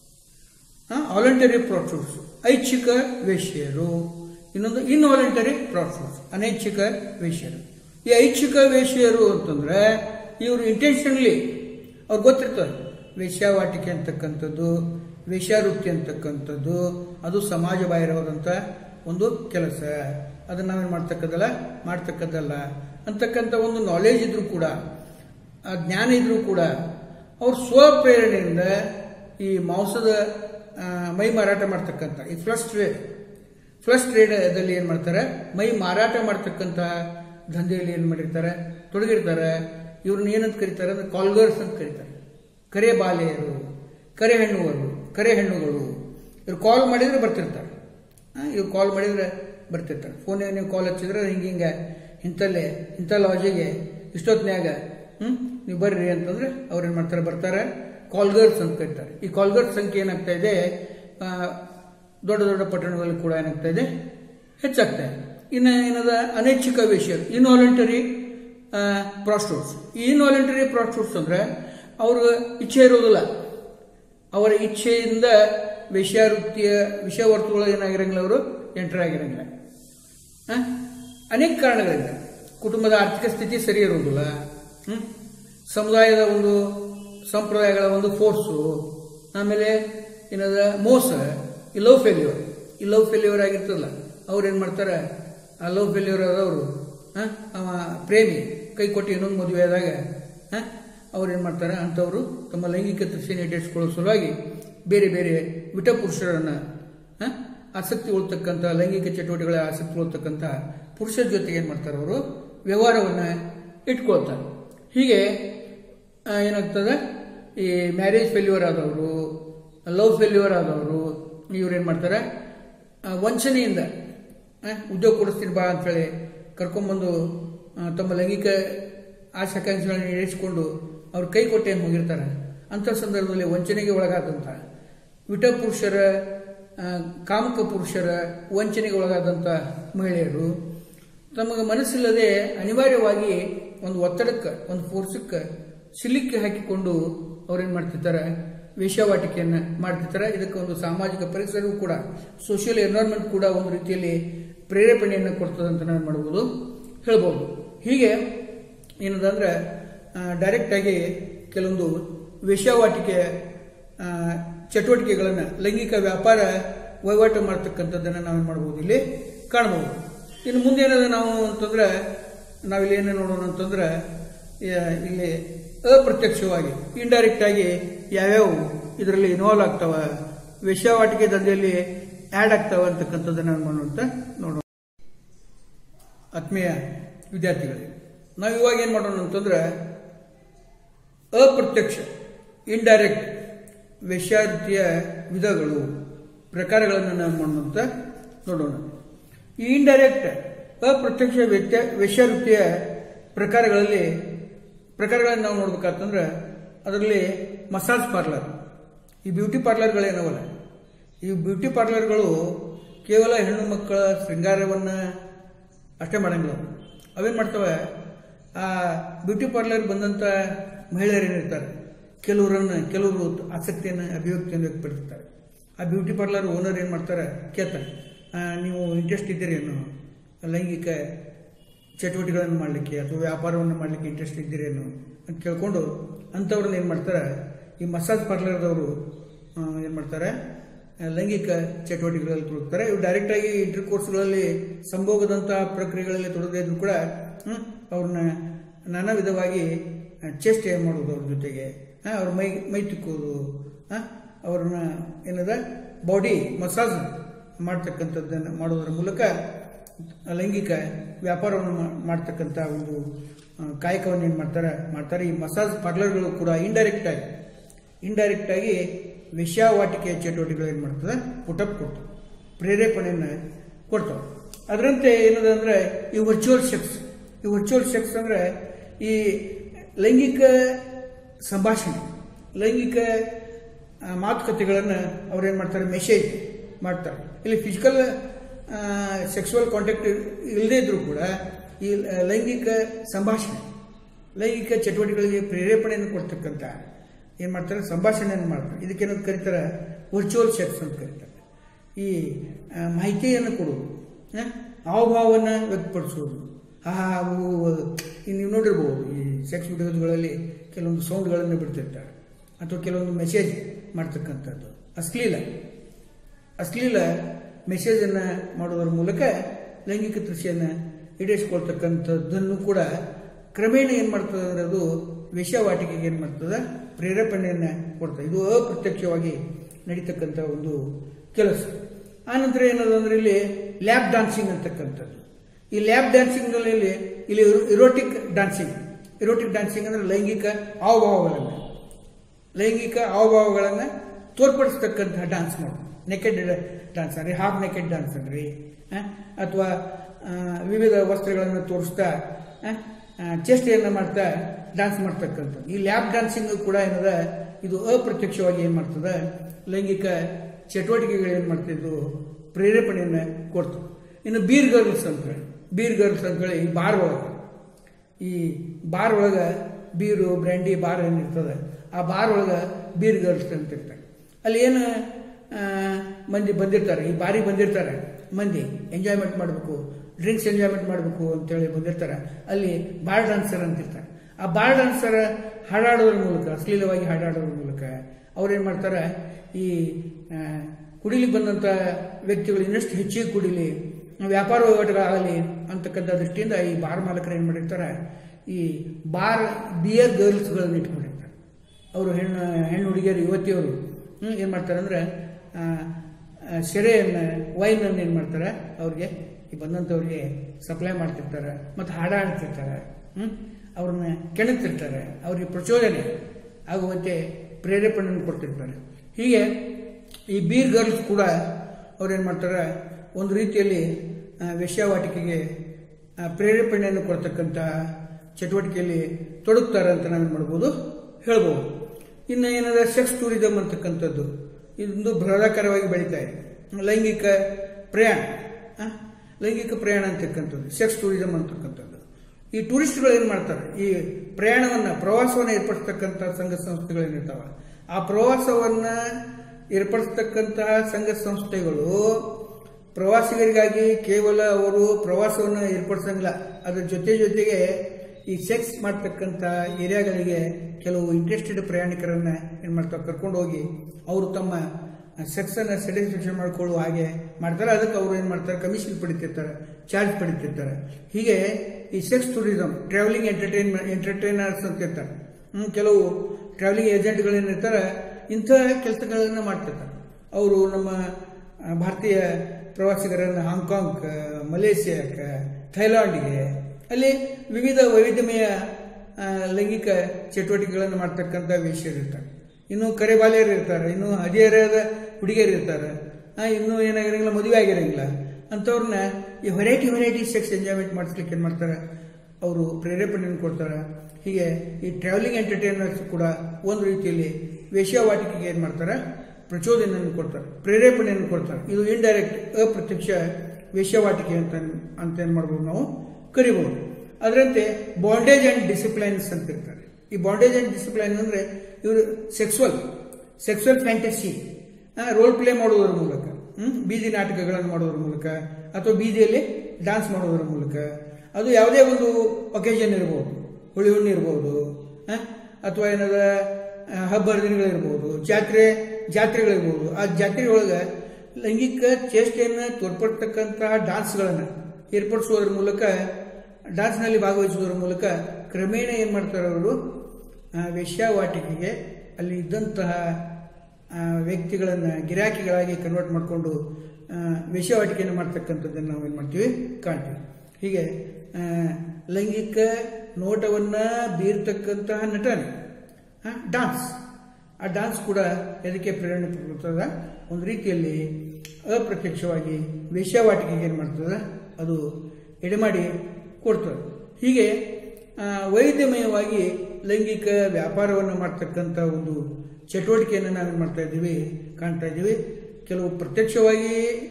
ವಾಲಂಟರಿ ಪ್ರಾಸ್ಟಿಟ್ಯೂಟ್ಸ್ ಐಚ್ಛಿಕ ವೇಶ್ಯರು ಇನ್ನೊಂದು ಇನ್ವಾಲಂಟರಿ ಪ್ರಾಸ್ಟಿಟ್ಯೂಟ್ಸ್ ಅನೈಚ್ಛಿಕ ವೇಶ್ಯರು ಈ ಐಚ್ಛಿಕ ವೇಶ್ಯರು ಅಂತಂದ್ರೆ ಇವರು ಇಂಟೆನ್ಷನ್ಲಿ ಅವ್ರಿಗೆ ಗೊತ್ತಿರ್ತದೆ ವೇಶ್ಯಾವಾಟಿಕೆ ಅಂತಕ್ಕಂಥದ್ದು ವೇಶ್ಯಾವೃತ್ತಿ ಅಂತಕ್ಕಂಥದ್ದು ಅದು ಸಮಾಜ ಬಾಹಿರವಾದಂಥ ಒಂದು ಕೆಲಸ ಅದನ್ನ ನಾವೇನು ಮಾಡ್ತಕ್ಕದ್ದಲ್ಲ ಮಾಡ್ತಕ್ಕದ್ದಲ್ಲ ಅಂತಕ್ಕಂಥ ಒಂದು ನಾಲೆಜ್ ಇದ್ರೂ ಕೂಡ ಆ ಜ್ಞಾನ ಇದ್ರೂ ಕೂಡ ಅವ್ರ ಸ್ವಪ್ರೇರಣೆಯಿಂದ ಈ ಮಾಂಸದ ಆ, ಮೈ ಮಾರಾಟ ಮಾಡ್ತಕ್ಕಂಥ ಈ ಫ್ಲಸ್ಟ್ ಫ್ಲಶ್ ಟ್ರೇಡದಲ್ಲಿ ಏನು ಮಾಡ್ತಾರೆ ಮೈ ಮಾರಾಟ ಮಾಡ್ತಕ್ಕಂಥ ದಂಧೆಯಲ್ಲಿ ಏನು ಮಾಡಿರ್ತಾರೆ ತೊಡಗಿರ್ತಾರೆ ಇವ್ರನ್ನ ಏನಂತ ಕರೀತಾರೆ ಅಂದ್ರೆ ಕಾಲ್ಗರ್ಸ್ ಅಂತ ಕರೀತಾರೆ ಕರೆ ಬಾಲೆಯರು ಕರೆ ಹೆಣ್ಣುಗಳು ಕರೆ ಹೆಣ್ಣುಗಳು ಇವ್ರು ಕಾಲ್ ಮಾಡಿದ್ರೆ ಬರ್ತಿರ್ತಾರೆ ಆ, ಇವ್ರು ಕಾಲ್ ಮಾಡಿದ್ರೆ ಬರ್ತಿರ್ತಾರೆ ಫೋನಿಗೆ ನೀವು ಕಾಲ್ ಹಚ್ಚಿದ್ರೆ ಹಿಂಗೆ ಹಿಂಗೆ ಇಂಥಲ್ಲೇ ಇಂಥ ಲಾಜಿಗೆ ಇಷ್ಟೊತ್ತಿನಾಗ ಹ್ಞೂ ನೀವು ಬರ್ರಿ ಅಂತಂದ್ರೆ ಅವ್ರು ಏನು ಮಾಡ್ತಾರೆ ಬರ್ತಾರೆ ಕಾಲ್ಗರ್ಸ್ ಅಂತ ಕರೀತಾರೆ ಈ ಕಾಲ್ಗರ್ಸ್ ಸಂಖ್ಯೆ ಏನಾಗ್ತಾ ಇದೆ ಆ, ದೊಡ್ಡ ದೊಡ್ಡ ಪಟ್ಟಣಗಳಲ್ಲಿ ಕೂಡ ಏನಾಗ್ತಾ ಇದೆ ಹೆಚ್ಚಾಗ್ತಾ ಇದೆ ಇನ್ನು ಏನದ ಅನೈಚ್ಛಿಕ ವಿಷಯ ಇನ್ವಾಲಂಟರಿ ಪ್ರಾಸ್ಟಿಟ್ಯೂಟ್ಸ್ ಈ ಇನ್ವಾಲಂಟರಿ ಪ್ರಾಸ್ಟಿಟ್ಯೂಟ್ಸ್ ಅಂದ್ರೆ ಅವ್ರಿಗೆ ಇಚ್ಛೆ ಇರೋದಿಲ್ಲ ಅವರ ಇಚ್ಛೆಯಿಂದ ವಿಷಯವೃತ್ತಿಯ ವಿಷಯವರ್ತುಗಳು ಏನಾಗಿರಂಗಿಲ್ಲ ಅವರು ಎಂಟರ್ ಆಗಿರಂಗಿಲ್ಲ ಆ? ಅನೇಕ ಕಾರಣಗಳಿಂದ ಕುಟುಂಬದ ಆರ್ಥಿಕ ಸ್ಥಿತಿ ಸರಿ ಇರುವುದಿಲ್ಲ ಹ್ಮ್? ಸಮುದಾಯದ ಒಂದು ಸಂಪ್ರದಾಯಗಳ ಒಂದು ಫೋರ್ಸು ಆಮೇಲೆ ಏನದ ಮೋಸ ಈ ಲವ್ ಫೇಲ್ಯೂರ್ ಈ ಲವ್ ಫೇಲ್ಯೂರ್ ಆಗಿರ್ತದಲ್ಲ ಅವ್ರು ಏನು ಮಾಡ್ತಾರೆ ಆ ಲವ್ ಫೇಲ್ಯೂರ್ ಆದವರು ಅವ ಪ್ರೇಮಿ ಕೈ ಕೊಟ್ಟು ಇನ್ನೊಂದು ಮದುವೆ ಆದಾಗ ಆ, ಅವ್ರು ಏನು ಮಾಡ್ತಾರೆ ಅಂಥವ್ರು ತಮ್ಮ ಲೈಂಗಿಕ ತೃಪ್ತಿಯನ್ನು ಈಡೇರಿಸಿಕೊಳ್ಳೋ ಸಲುವಾಗಿ ಬೇರೆ ಬೇರೆ ವಿಟ ಪುರುಷರನ್ನು ಆ, ಆಸಕ್ತಿ ಉಳ್ತಕ್ಕಂಥ ಲೈಂಗಿಕ ಚಟುವಟಿಕೆಗಳ ಆಸಕ್ತಿ ಉಳ್ತಕ್ಕಂಥ ಪುರುಷರ ಜೊತೆಗೆ ಏನು ಮಾಡ್ತಾರೆ ಅವರು ವ್ಯವಹಾರವನ್ನು ಇಟ್ಕೊಳ್ತಾರೆ ಹೀಗೆ ಆ, ಏನಾಗ್ತದೆ ಈ ಮ್ಯಾರೇಜ್ ಫೇಲ್ಯೂರ್ ಆದವರು ಲವ್ ಫೇಲ್ಯೂರ್ ಆದವರು ಇವ್ರೇನು ಮಾಡ್ತಾರೆ ಆ, ವಂಚನೆಯಿಂದ ಆ, ಉದ್ಯೋಗ ಕೊಡಿಸ್ತೀನಿ ಬಾ ಅಂತೇಳಿ ಕರ್ಕೊಂಬಂದು ಆ, ತಮ್ಮ ಲೈಂಗಿಕ ಆಶಾಕಾಂಕ್ಷೆಗಳನ್ನು ಈಡೇರಿಸಿಕೊಂಡು ಅವ್ರ ಕೈ ಕೊಟ್ಟೆ ಹೋಗಿರ್ತಾರೆ ಅಂಥ ಸಂದರ್ಭದಲ್ಲಿ ವಂಚನೆಗೆ ಒಳಗಾದಂಥ ವಿಟ ಪುರುಷರ ಆ, ಕಾಮಕ ಪುರುಷರ ವಂಚನೆಗೆ ಒಳಗಾದಂಥ ಮಹಿಳೆಯರು ತಮಗೆ ಮನಸ್ಸಿಲ್ಲದೆ ಅನಿವಾರ್ಯವಾಗಿ ಒಂದು ಒತ್ತಡಕ್ಕೆ ಒಂದು ಫೋರ್ಸಕ್ಕೆ ಸಿಲಿಕ್ಕೆ ಹಾಕಿಕೊಂಡು ಅವ್ರೇನು ಮಾಡ್ತಿರ್ತಾರೆ ವೇಶ್ಯಾವಾಟಿಕೆಯನ್ನು ಮಾಡ್ತಿರ್ತಾರೆ ಇದಕ್ಕೆ ಒಂದು ಸಾಮಾಜಿಕ ಪರಿಸರವೂ ಕೂಡ ಸೋಷಿಯಲ್ ಎನ್ವೈರ್ಮೆಂಟ್ ಕೂಡ ಒಂದು ರೀತಿಯಲ್ಲಿ ಪ್ರೇರೇಪಣೆಯನ್ನು ಕೊಡ್ತದೆ ಅಂತ ನಾವು ಮಾಡ್ಬೋದು ಹೇಳ್ಬೋದು ಹೀಗೆ ಏನದಂದ್ರೆ ಡೈರೆಕ್ಟ್ ಆಗಿ ಕೆಲವೊಂದು ವೇಶ್ಯಾವಾಟಿಕೆ ಆ, ಚಟುವಟಿಕೆಗಳನ್ನು ಲೈಂಗಿಕ ವ್ಯಾಪಾರ ವಹಿವಾಟು ಮಾಡ್ತಕ್ಕಂಥದ್ದನ್ನು ನಾವೇನು ಮಾಡ್ಬೋದು ಇಲ್ಲಿ ಕಾಣ್ಬೋದು ಇನ್ನು ಮುಂದೆ ಏನದ ನಾವು ಅಂತಂದ್ರೆ ನಾವಿಲ್ಲಿ ಏನು ನೋಡೋಣ ಅಂತಂದ್ರೆ ಯ- ಇಲ್ಲಿ ಅಪ್ರತ್ಯಕ್ಷವಾಗಿ ಇಂಡೈರೆಕ್ಟ್ ಆಗಿ ಯಾವ್ಯಾವ ಇದರಲ್ಲಿ ಇನ್ವಾಲ್ವ್ ಆಗ್ತಾವ ವೇಶ್ಯಾವಾಟಿಕೆ ದಂಧೆಯಲ್ಲಿ ಆ್ಯಡ್ ಆಗ್ತಾವ ಅಂತಕ್ಕಂಥದ್ದನ್ನು ನಾವು ಮಾಡೋಣ ನೋಡೋಣ ಆತ್ಮೀಯ ವಿದ್ಯಾರ್ಥಿಗಳಿಗೆ ನಾವು ಇವಾಗ ಏನು ಮಾಡೋಣ ಅಂತಂದ್ರೆ ಅಪ್ರತ್ಯಕ್ಷ ಇಂಡೈರೆಕ್ಟ್ ವೇಶ್ಯಾವೃತ್ತಿಯ ವಿಧಗಳು ಪ್ರಕಾರಗಳನ್ನು ನಾವು ಮಾಡೋಣ ನೋಡೋಣ ಈ ಇಂಡೈರೆಕ್ಟ್ ಅಪ್ರತ್ಯಕ್ಷ ವ್ಯತ್ಯ ವೇಶ್ಯಾವೃತ್ತಿಯ ಪ್ರಕಾರಗಳಲ್ಲಿ ಪ್ರಕಾರಗಳನ್ನು ನಾವು ನೋಡ್ಬೇಕಾತಂದ್ರೆ ಅದರಲ್ಲಿ ಮಸಾಜ್ ಪಾರ್ಲರ್ ಈ ಬ್ಯೂಟಿ ಪಾರ್ಲರ್ಗಳೇನವಲ್ಲ ಈ ಬ್ಯೂಟಿ ಪಾರ್ಲರ್ಗಳು ಕೇವಲ ಹೆಣ್ಣು ಮಕ್ಕಳ ಶೃಂಗಾರವನ್ನು ಅಷ್ಟೇ ಮಾಡಂಗಿಲ್ಲ ಅವು. ಅವೇನ್ ಮಾಡ್ತವೆ ಆ ಬ್ಯೂಟಿ ಪಾರ್ಲರ್ ಬಂದಂತ ಮಹಿಳೆಯರು ಏನಿರ್ತಾರೆ ಕೆಲವರನ್ನ ಕೆಲವರು ಆಸಕ್ತಿಯನ್ನು ಅಭಿವ್ಯಕ್ತಿಯನ್ನು ವ್ಯಕ್ತಪಡಿಸ್ತಾರೆ ಆ ಬ್ಯೂಟಿ ಪಾರ್ಲರ್ ಓನರ್ ಏನು ಮಾಡ್ತಾರೆ ಕೇಳ್ತಾರೆ ಆ, ನೀವು ಇಂಟ್ರೆಸ್ಟ್ ಇದ್ದೀರೇನು ಲೈಂಗಿಕ ಚಟುವಟಿಕೆಗಳನ್ನು ಮಾಡಲಿಕ್ಕೆ ಅಥವಾ ವ್ಯಾಪಾರವನ್ನು ಮಾಡಲಿಕ್ಕೆ ಇಂಟ್ರೆಸ್ಟ್ ಇದ್ದೀರೇನು ಅಂತ ಕೇಳ್ಕೊಂಡು ಅಂಥವ್ರನ್ನ ಏನು ಮಾಡ್ತಾರೆ ಈ ಮಸಾಜ್ ಪಾರ್ಲರ್ದವರು ಏನು ಮಾಡ್ತಾರೆ ಆ, ಲೈಂಗಿಕ ಚಟುವಟಿಕೆಗಳಲ್ಲಿ ತೊಡಗ್ತಾರೆ ಇವು ಡೈರೆಕ್ಟ್ ಆಗಿ ಇಂಟರ್ ಕೋರ್ಸ್ಗಳಲ್ಲಿ ಸಂಭೋಗದಂತಹ ಪ್ರಕ್ರಿಯೆಗಳಲ್ಲಿ ತೊಡಗದೇ ಇದ್ರು ಕೂಡ ಹ್ಮ್, ಅವ್ರನ್ನ ನಾನಾ ವಿಧವಾಗಿ ಆ, ಚೇಷ್ಟೆ ಮಾಡೋದು ಅವ್ರ ಜೊತೆಗೆ ಆ, ಅವ್ರ ಮೈ ಮೈ ತಿಕ್ಕೋದು ಆ, ಅವ್ರನ್ನ ಏನದ ಬಾಡಿ ಮಸಾಜ್ ಮಾಡ್ತಕ್ಕಂಥದ್ದನ್ನು ಮಾಡೋದ್ರ ಮೂಲಕ ಲೈಂಗಿಕ ವ್ಯಾಪಾರವನ್ನು ಮಾ- ಮಾಡ್ತಕ್ಕಂಥ ಒಂದು ಆ, ಕಾಯಕವನ್ನು ಏನು ಮಾಡ್ತಾರೆ ಮಾಡ್ತಾರೆ ಈ ಮಸಾಜ್ ಪಾರ್ಲರ್ಗಳು ಕೂಡ ಇಂಡೈರೆಕ್ಟ್ ಆಗಿ ಇಂಡೈರೆಕ್ಟ್ ಆಗಿ ವೇಶ್ಯಾವಾಟಿಕೆಯ ಚಟುವಟಿಕೆಗಳು ಏನು ಮಾಡ್ತದೆ ಪುಟಪ್ ಕೊಡ್ತವೆ ಪ್ರೇರೇಪಣೆಯನ್ನು ಕೊಡ್ತಾವೆ ಅದರಂತೆ ಏನದ ಅಂದ್ರೆ ಈ ವರ್ಚುವಲ್ ಸೆಕ್ಸ್ ಈ ವರ್ಚುವಲ್ ಸೆಕ್ಸ್ ಅಂದ್ರೆ ಈ ಲೈಂಗಿಕ ಸಂಭಾಷಣೆ ಲೈಂಗಿಕ ಆ, ಮಾತುಕತೆಗಳನ್ನು ಅವ್ರೇನು ಮಾಡ್ತಾರೆ ಮೆಸೇಜ್ ಮಾಡ್ತಾರೆ ಇಲ್ಲಿ ಫಿಸಿಕಲ್ ಸೆಕ್ಸುವಲ್ ಕಾಂಟ್ಯಾಕ್ಟ್ ಇಲ್ಲದೇ ಇದ್ರೂ ಕೂಡ ಈ ಲೈಂಗಿಕ ಸಂಭಾಷಣೆ ಲೈಂಗಿಕ ಚಟುವಟಿಕೆಗಳಿಗೆ ಪ್ರೇರೇಪಣೆಯನ್ನು ಕೊಡ್ತಕ್ಕಂಥ ಏನು ಮಾಡ್ತಾರೆ ಸಂಭಾಷಣೆಯನ್ನು ಮಾಡ್ತಾರೆ ಇದಕ್ಕೇನಂತ ಕರೀತಾರೆ ವರ್ಚುವಲ್ ಸೆಕ್ಸ್ ಅಂತ ಕರೀತಾರೆ ಈ ಆ, ಮಾಹಿತಿಯನ್ನು ಕೊಡೋದು ಆ, ಹಾವಭಾವವನ್ನು ವ್ಯಕ್ತಪಡಿಸೋದು ಆ ಅವು ಈ ನೀವು ನೋಡಿರ್ಬೋದು ಈ ಸೆಕ್ಸ್ ವಿಡಿಯೋಗಳಲ್ಲಿ ಕೆಲವೊಂದು ಸೌಂಡ್ಗಳನ್ನು ಬಿಡ್ತಿರ್ತಾರೆ ಅಥವಾ ಕೆಲವೊಂದು ಮೆಸೇಜ್ ಮಾಡ್ತಕ್ಕಂಥದ್ದು ಅಶ್ಲೀಲ ಅಶ್ಲೀಲ ಮೆಸೇಜನ್ನು ಮಾಡೋದ್ರ ಮೂಲಕ ಲೈಂಗಿಕ ತೃಷಿಯನ್ನು ಈಡೇರಿಸಿಕೊಳ್ತಕ್ಕಂಥದ್ದನ್ನು ಕೂಡ ಕ್ರಮೇಣ ಏನು ಮಾಡ್ತದೆ ಅಂದರೆ ಅದು ವೇಶ್ಯಾವಾಟಿಕೆಗೆ ಏನು ಮಾಡ್ತದೆ ಪ್ರೇರೇಪಣೆಯನ್ನು ಕೊಡ್ತದೆ ಇದು ಅಪ್ರತ್ಯಕ್ಷವಾಗಿ ನಡೀತಕ್ಕಂಥ ಒಂದು ಕೆಲಸ ಆನಂತರ ಏನದು ಅಂದ್ರೆ ಇಲ್ಲಿ ಲ್ಯಾಬ್ ಡಾನ್ಸಿಂಗ್ ಅಂತಕ್ಕಂಥದ್ದು ಈ ಲ್ಯಾಬ್ ಡ್ಯಾನ್ಸಿಂಗ್ ಅಲ್ಲಿ ಇಲ್ಲಿ ಇರೋಟಿಕ್ ಡಾನ್ಸಿಂಗ್ ಇರೋಟಿಕ್ ಡಾನ್ಸಿಂಗ್ ಅಂದ್ರೆ ಲೈಂಗಿಕ ಹಾವಭಾವಗಳನ್ನು ಲೈಂಗಿಕ ಹಾವಭಾವಗಳನ್ನು ತೋರ್ಪಡಿಸ್ತಕ್ಕಂತಹ ಡಾನ್ಸ್ ಮಾಡೋದು ನೆಕೆಡ್ ಡಾನ್ಸ್ ಅಂದ್ರೆ ಹಾಫ್ ನೆಕೆಡ್ ಡಾನ್ಸ್ ಅಂದ್ರಿ ಅಥವಾ ವಿವಿಧ ವಸ್ತ್ರಗಳನ್ನು ತೋರಿಸ್ತಾ ಆ, ಆ, ಚೇಷ್ಟೆಯನ್ನು ಮಾಡ್ತಾ ಡಾನ್ಸ್ ಮಾಡ್ತಕ್ಕಂಥದ್ದು ಈ ಲ್ಯಾಬ್ ಡಾನ್ಸಿಂಗ್ ಕೂಡ ಏನದ ಇದು ಅಪ್ರತ್ಯಕ್ಷವಾಗಿ ಏನು ಮಾಡ್ತದ ಲೈಂಗಿಕ ಚಟುವಟಿಕೆಗಳು ಏನು ಮಾಡ್ತಿದ್ದು ಪ್ರೇರೇಪಣೆಯನ್ನು ಕೊಡ್ತು ಇನ್ನು ಬೀರ್ ಗರ್ಲ್ಸ್ ಅಂತೇಳಿ ಬೀರ್ ಗರ್ಲ್ಸ್ ಅಂತೇಳಿ ಈ ಬಾರ್ ಒಳಗೆ ಈ ಬಾರ್ ಒಳಗೆ ಬೀರು ಬ್ರ್ಯಾಂಡಿ ಬಾರ್ ಏನಿರ್ತದೆ ಆ ಬಾರ್ ಒಳಗೆ ಬೀರ್ ಗರ್ಲ್ಸ್ ಅಂತ ಇರ್ತಾರೆ ಅಲ್ಲಿ ಏನು ಆ, ಮಂದಿ ಬಂದಿರ್ತಾರೆ ಈ ಬಾರಿಗೆ ಬಂದಿರ್ತಾರೆ ಮಂದಿ ಎಂಜಾಯ್ಮೆಂಟ್ ಮಾಡಬೇಕು ಡ್ರಿಂಕ್ಸ್ ಎಂಜಾಯ್ಮೆಂಟ್ ಮಾಡಬೇಕು ಅಂತೇಳಿ ಬಂದಿರ್ತಾರೆ ಅಲ್ಲಿ ಬಾರ್ ಡಾನ್ಸರ್ ಅಂತಿರ್ತಾರೆ ಆ ಬಾರ್ ಡಾನ್ಸರ್ ಹಾಡಾಡೋದ್ರ ಮೂಲಕ ಅಶ್ಲೀಲವಾಗಿ ಹಾಡಾಡೋದ್ರ ಮೂಲಕ ಅವ್ರೇನು ಮಾಡ್ತಾರೆ ಈ ಆ, ಕುಡಿಲಿಕ್ಕೆ ಬಂದಂಥ ವ್ಯಕ್ತಿಗಳು ಇನ್ನಷ್ಟು ಹೆಚ್ಚಿಗೆ ಕುಡಿಲಿ ವ್ಯಾಪಾರ ವಹಿವಾಟುಗಳಾಗಲಿ ಅಂತಕ್ಕಂಥ ದೃಷ್ಟಿಯಿಂದ ಈ ಬಾರ್ ಮಾಲಕರು ಏನು ಮಾಡಿರ್ತಾರೆ ಈ ಬಾರ್ ಬಿಯರ್ ಗರ್ಲ್ಸ್ಗಳನ್ನು ಇಟ್ಕೊಂಡಿರ್ತಾರೆ ಅವರು ಹೆಣ್ಣು ಹೆಣ್ಣು ಹುಡುಗಿಯರು ಯುವತಿಯವರು ಏನು ಮಾಡ್ತಾರೆ ಅಂದರೆ ಸೆರೆಯನ್ನು ವೈನನ್ನು ಏನು ಮಾಡ್ತಾರೆ ಅವ್ರಿಗೆ ಈ ಬಂದಂಥವ್ರಿಗೆ ಸಪ್ಲೈ ಮಾಡ್ತಿರ್ತಾರೆ ಮತ್ತು ಹಾಡ ಹಾಡ್ತಿರ್ತಾರೆ ಹ್ಮ್? ಅವ್ರನ್ನ ಕೆಣಕ್ತಿರ್ತಾರೆ ಅವ್ರಿಗೆ ಪ್ರಚೋದನೆ ಆಗುವಂತೆ ಪ್ರೇರೇಪಣೆಯನ್ನು ಕೊಡ್ತಿರ್ತಾರೆ ಹೀಗೆ ಈ ಬೀರ್ ಗರ್ಲ್ಸ್ ಕೂಡ ಅವ್ರೇನು ಮಾಡ್ತಾರೆ ಒಂದು ರೀತಿಯಲ್ಲಿ ಆ, ವೇಶ್ಯಾವಾಟಿಕೆಗೆ ಆ, ಪ್ರೇರೇಪಣೆಯನ್ನು ಕೊಡ್ತಕ್ಕಂಥ ಚಟುವಟಿಕೆಯಲ್ಲಿ ತೊಡಗ್ತಾರೆ ಅಂತ ನಾವೇನು ಮಾಡ್ಬೋದು ಹೇಳ್ಬೋದು ಇನ್ನು ಏನಾದ್ರೆ ಸೆಕ್ಸ್ ಟೂರಿಸಮ್ ಅಂತಕ್ಕಂಥದ್ದು ಇದೊಂದು ಬೃಹದಾಕಾರವಾಗಿ ಬೆಳೀತಾ ಇದೆ ಲೈಂಗಿಕ ಪ್ರಯಾಣ ಆ, ಲೈಂಗಿಕ ಪ್ರಯಾಣ ಅಂತಕ್ಕಂಥದ್ದು ಸೆಕ್ಸ್ ಟೂರಿಸಮ್ ಅಂತಕ್ಕಂಥದ್ದು ಈ ಟೂರಿಸ್ಟ್ಗಳು ಏನು ಮಾಡ್ತಾರೆ ಈ ಪ್ರಯಾಣವನ್ನು ಪ್ರವಾಸವನ್ನು ಏರ್ಪಡಿಸ್ತಕ್ಕಂಥ ಸಂಘ ಸಂಸ್ಥೆಗಳೇನಿರ್ತಾವ ಆ ಪ್ರವಾಸವನ್ನು ಏರ್ಪಡಿಸ್ತಕ್ಕಂತಹ ಸಂಘ ಸಂಸ್ಥೆಗಳು ಪ್ರವಾಸಿಗರಿಗಾಗಿ ಕೇವಲ ಅವರು ಪ್ರವಾಸವನ್ನು ಏರ್ಪಡಿಸಂಗಿಲ್ಲ ಅದರ ಜೊತೆ ಜೊತೆಗೆ ಈ ಸೆಕ್ಸ್ ಮಾಡ್ತಕ್ಕಂಥ ಏರಿಯಾಗಳಿಗೆ ಕೆಲವು ಇಂಟ್ರೆಸ್ಟೆಡ್ ಪ್ರಯಾಣಿಕರನ್ನ ಏನು ಮಾಡ್ತಾರೆ ಕರ್ಕೊಂಡು ಹೋಗಿ ಅವರು ತಮ್ಮ ಸೆಕ್ಸ್ ಅನ್ನ ಸ್ಯಾಟಿಸ್ಫ್ಯಾಕ್ಷನ್ ಮಾಡ್ಕೊಳ್ಳುವ ಹಾಗೆ ಮಾಡ್ತಾರೆ ಅದಕ್ಕೆ ಅವರು ಏನು ಮಾಡ್ತಾರೆ ಕಮಿಷನ್ ಪಡಿತಿರ್ತಾರೆ ಚಾರ್ಜ್ ಪಡಿತಿರ್ತಾರೆ ಹೀಗೆ ಈ sex tourism travelling entertainment entertainers ಅಂತ ಇರ್ತಾರೆ ಹ್ಮ್, ಕೆಲವು ಟ್ರಾವೆಲಿಂಗ್ ಏಜೆಂಟ್ಗಳೇನಿರ್ತಾರೆ ಇಂಥ ಕೆಲಸಗಳನ್ನು ಮಾಡ್ತಿರ್ತಾರೆ ಅವರು ನಮ್ಮ ಆ, ಭಾರತೀಯ ಪ್ರವಾಸಿಗರನ್ನು ಹಾಂಗ್ಕಾಂಗ್ ಮಲೇಷಿಯಾಕ್ಕೆ ಥೈಲ್ಯಾಂಡ್ಗೆ ಅಲ್ಲಿ ವಿವಿಧ ವೈವಿಧ್ಯಮಯ ಆ, ಲೈಂಗಿಕ ಚಟುವಟಿಕೆಗಳನ್ನು ಮಾಡ್ತಕ್ಕಂಥ ವೇಶ್ಯರಿರ್ತಾರೆ ಇನ್ನು ಕರೆಬಾಲಿಯರು ಇರ್ತಾರೆ ಇನ್ನು ಹದಿಹರೆಯದ ಹುಡುಗಿಯರು ಇರ್ತಾರೆ ಆ, ಇನ್ನೂ ಏನಾಗಿರಂಗಿಲ್ಲ ಮದುವೆ ಆಗಿರಂಗಿಲ್ಲ ಅಂಥವ್ರನ್ನ ಈ ವೆರೈಟಿ ವೆರೈಟಿ ಸೆಕ್ಸ್ ಎಂಜಾಯ್ಮೆಂಟ್ ಮಾಡಿಸ್ಲಿಕ್ಕೆ ಏನು ಮಾಡ್ತಾರೆ ಅವರು ಪ್ರೇರೇಪಣೆಯನ್ನು ಕೊಡ್ತಾರೆ ಹೀಗೆ ಈ ಟ್ರಾವೆಲಿಂಗ್ ಎಂಟರ್ಟೈನರ್ಸ್ ಕೂಡ ಒಂದು ರೀತಿಯಲ್ಲಿ ವೇಶ್ಯಾವಾಟಿಕೆಗೆ ಏನು ಮಾಡ್ತಾರೆ ಪ್ರಚೋದನೆಯನ್ನು ಕೊಡ್ತಾರೆ ಪ್ರೇರೇಪಣೆಯನ್ನು ಕೊಡ್ತಾರೆ ಇದು ಇಂಡೈರೆಕ್ಟ್ ಅಪ್ರತ್ಯಕ್ಷ ವೇಶ್ಯಾವಾಟಿಕೆ ಅಂತ ಅಂತ ಏನು ಮಾಡ್ಬೋದು ನಾವು ಕರಿಬಹುದು ಅದರಂತೆ ಬಾಂಡೇಜ್ ಅಂಡ್ ಡಿಸಿಪ್ಲೈನ್ಸ್ ಅಂತ ಇರ್ತಾರೆ ಈ ಬಾಂಡೇಜ್ ಅಂಡ್ ಡಿಸಿಪ್ಲೈನ್ ಅಂದ್ರೆ ಇವರು sexual sexual fantasy role play ಮಾಡೋದ್ರ ಮೂಲಕ ಹ್ಮ್? ಬೀದಿ ನಾಟಕಗಳನ್ನು ಮಾಡೋದ್ರ ಮೂಲಕ ಅಥವಾ ಬೀದಿಯಲ್ಲಿ ಡಾನ್ಸ್ ಮಾಡೋದ್ರ ಮೂಲಕ ಅದು ಯಾವುದೇ ಒಂದು ಒಕೇಶನ್ ಇರ್ಬೋದು ಹುಳಿ ಹುಣ್ಣಿ ಇರ್ಬೋದು ಆ? ಅಥವಾ ಏನಾದ ಆ, ಹಬ್ಬ ಹರಿದಿನಗಳಿರ್ಬೋದು ಜಾತ್ರೆ ಜಾತ್ರೆಗಳಿರ್ಬೋದು ಆ ಜಾತ್ರೆ ಒಳಗೆ ಲೈಂಗಿಕ ಚೇಷ್ಟೆಯನ್ನು ತೋರ್ಪಡ್ತಕ್ಕಂತಹ ಡಾನ್ಸ್ಗಳನ್ನು ಏರ್ಪಡಿಸೋದ್ರ ಮೂಲಕ ಡಾನ್ಸ್ನಲ್ಲಿ ಭಾಗವಹಿಸುವುದರ ಮೂಲಕ ಕ್ರಮೇಣ ಏನು ಮಾಡ್ತಾರೆ ಅವರು ಆ, ವೇಶ್ಯಾವಾಟಿಕೆಗೆ ಅಲ್ಲಿ ಇದ್ದಂತಹ ಆ, ವ್ಯಕ್ತಿಗಳನ್ನು ಗಿರಾಕಿಗಳಾಗಿ ಕನ್ವರ್ಟ್ ಮಾಡಿಕೊಂಡು ವೇಶ್ಯಾವಾಟಿಕೆಯನ್ನು ಮಾಡ್ತಕ್ಕಂಥದ್ದನ್ನು ನಾವು ಏನು ಮಾಡ್ತೀವಿ ಕಾಣ್ತೀವಿ ಹೀಗೆ ಆ, ಲೈಂಗಿಕ ನೋಟವನ್ನು ಬೀರ್ತಕ್ಕಂತಹ ನಟನೆ ಆ, ಡಾನ್ಸ್ ಆ ಡಾನ್ಸ್ ಕೂಡ ಎದಕ್ಕೆ ಪ್ರೇರಣೆ ಕೊಡ್ತದ ಒಂದು ರೀತಿಯಲ್ಲಿ ಅಪ್ರತ್ಯಕ್ಷವಾಗಿ ವೇಶ್ಯಾವಾಟಿಕೆಗೆ ಏನು ಮಾಡ್ತದೆ ಅದು ಎಡೆಮಾಡಿ ಕೊಡ್ತದೆ ಹೀಗೆ ಆ, ವೈವಿಧ್ಯಮಯವಾಗಿ ಲೈಂಗಿಕ ವ್ಯಾಪಾರವನ್ನು ಮಾಡ್ತಕ್ಕಂಥ ಒಂದು ಚಟುವಟಿಕೆಯನ್ನು ನಾವೇನು ಮಾಡ್ತಾ ಇದ್ದೀವಿ ಕಾಣ್ತಾ ಇದ್ದೀವಿ ಕೆಲವು ಪ್ರತ್ಯಕ್ಷವಾಗಿ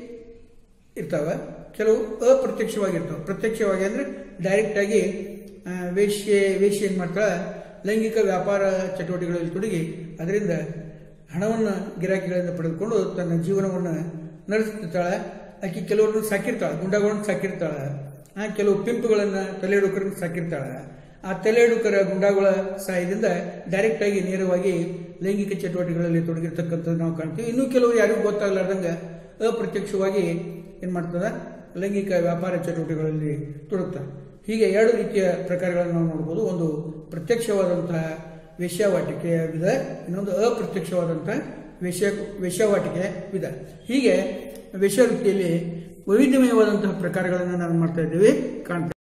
ಇರ್ತಾವೆ ಕೆಲವು ಅಪ್ರತ್ಯಕ್ಷವಾಗಿ ಇರ್ತಾವೆ ಪ್ರತ್ಯಕ್ಷವಾಗಿ ಅಂದರೆ ಡೈರೆಕ್ಟಾಗಿ ವೇಶ್ಯೆ ವೇಶ್ಯೆ ಏನು ಮಾಡ್ತಾಳೆ ಲೈಂಗಿಕ ವ್ಯಾಪಾರ ಚಟುವಟಿಕೆಗಳಲ್ಲಿ ತೊಡಗಿ ಅದರಿಂದ ಹಣವನ್ನು ಗಿರಾಕಿಗಳಿಂದ ಪಡೆದುಕೊಂಡು ತನ್ನ ಜೀವನವನ್ನು ನಡೆಸ್ತಿರ್ತಾಳೆ ಆಕೆ ಕೆಲವ್ರನ್ನ ಸಾಕಿರ್ತಾಳೆ ಗುಂಡಾಗಳನ್ನು ಸಾಕಿರ್ತಾಳೆ ಆ, ಕೆಲವು ಪಿಂಪ್ಗಳನ್ನು ತಲೆಡುಕರನ್ನು ಸಾಕಿರ್ತಾಳೆ ಆ ತಲೆಡುಕರ ಗುಂಡಾಗಳ ಸಹಾಯದಿಂದ ಡೈರೆಕ್ಟ್ ಆಗಿ ನೇರವಾಗಿ ಲೈಂಗಿಕ ಚಟುವಟಿಕೆಗಳಲ್ಲಿ ತೊಡಗಿರ್ತಕ್ಕಂಥದ್ದು ನಾವು ಕಾಣ್ತೀವಿ ಇನ್ನೂ ಕೆಲವರು ಯಾರಿಗೂ ಗೊತ್ತಾಗಲಾರ್ದಂಗೆ ಅಪ್ರತ್ಯಕ್ಷವಾಗಿ ಏನು ಮಾಡ್ತದೆ ಲೈಂಗಿಕ ವ್ಯಾಪಾರ ಚಟುವಟಿಕೆಗಳಲ್ಲಿ ತೊಡಗ್ತಾರೆ ಹೀಗೆ ಎರಡು ರೀತಿಯ ಪ್ರಕಾರಗಳನ್ನು ನಾವು ನೋಡ್ಬೋದು ಒಂದು ಪ್ರತ್ಯಕ್ಷವಾದಂತಹ ವೇಶ್ಯಾವಾಟಿಕೆಯ ವಿಧ ಇನ್ನೊಂದು ಅಪ್ರತ್ಯಕ್ಷವಾದಂತಹ ವೇಶ್ಯ ವೇಶ್ಯಾವಾಟಿಕೆಯ ವಿಧ ಹೀಗೆ ವೇಶ್ಯಾವೃತ್ತಿಯಲ್ಲಿ ವೈವಿಧ್ಯಮಯವಾದಂತಹ ಪ್ರಕಾರಗಳನ್ನು ನಾವು ಮಾಡ್ತಾ ಇದ್ದೀವಿ ಕಾಣ್ತಾ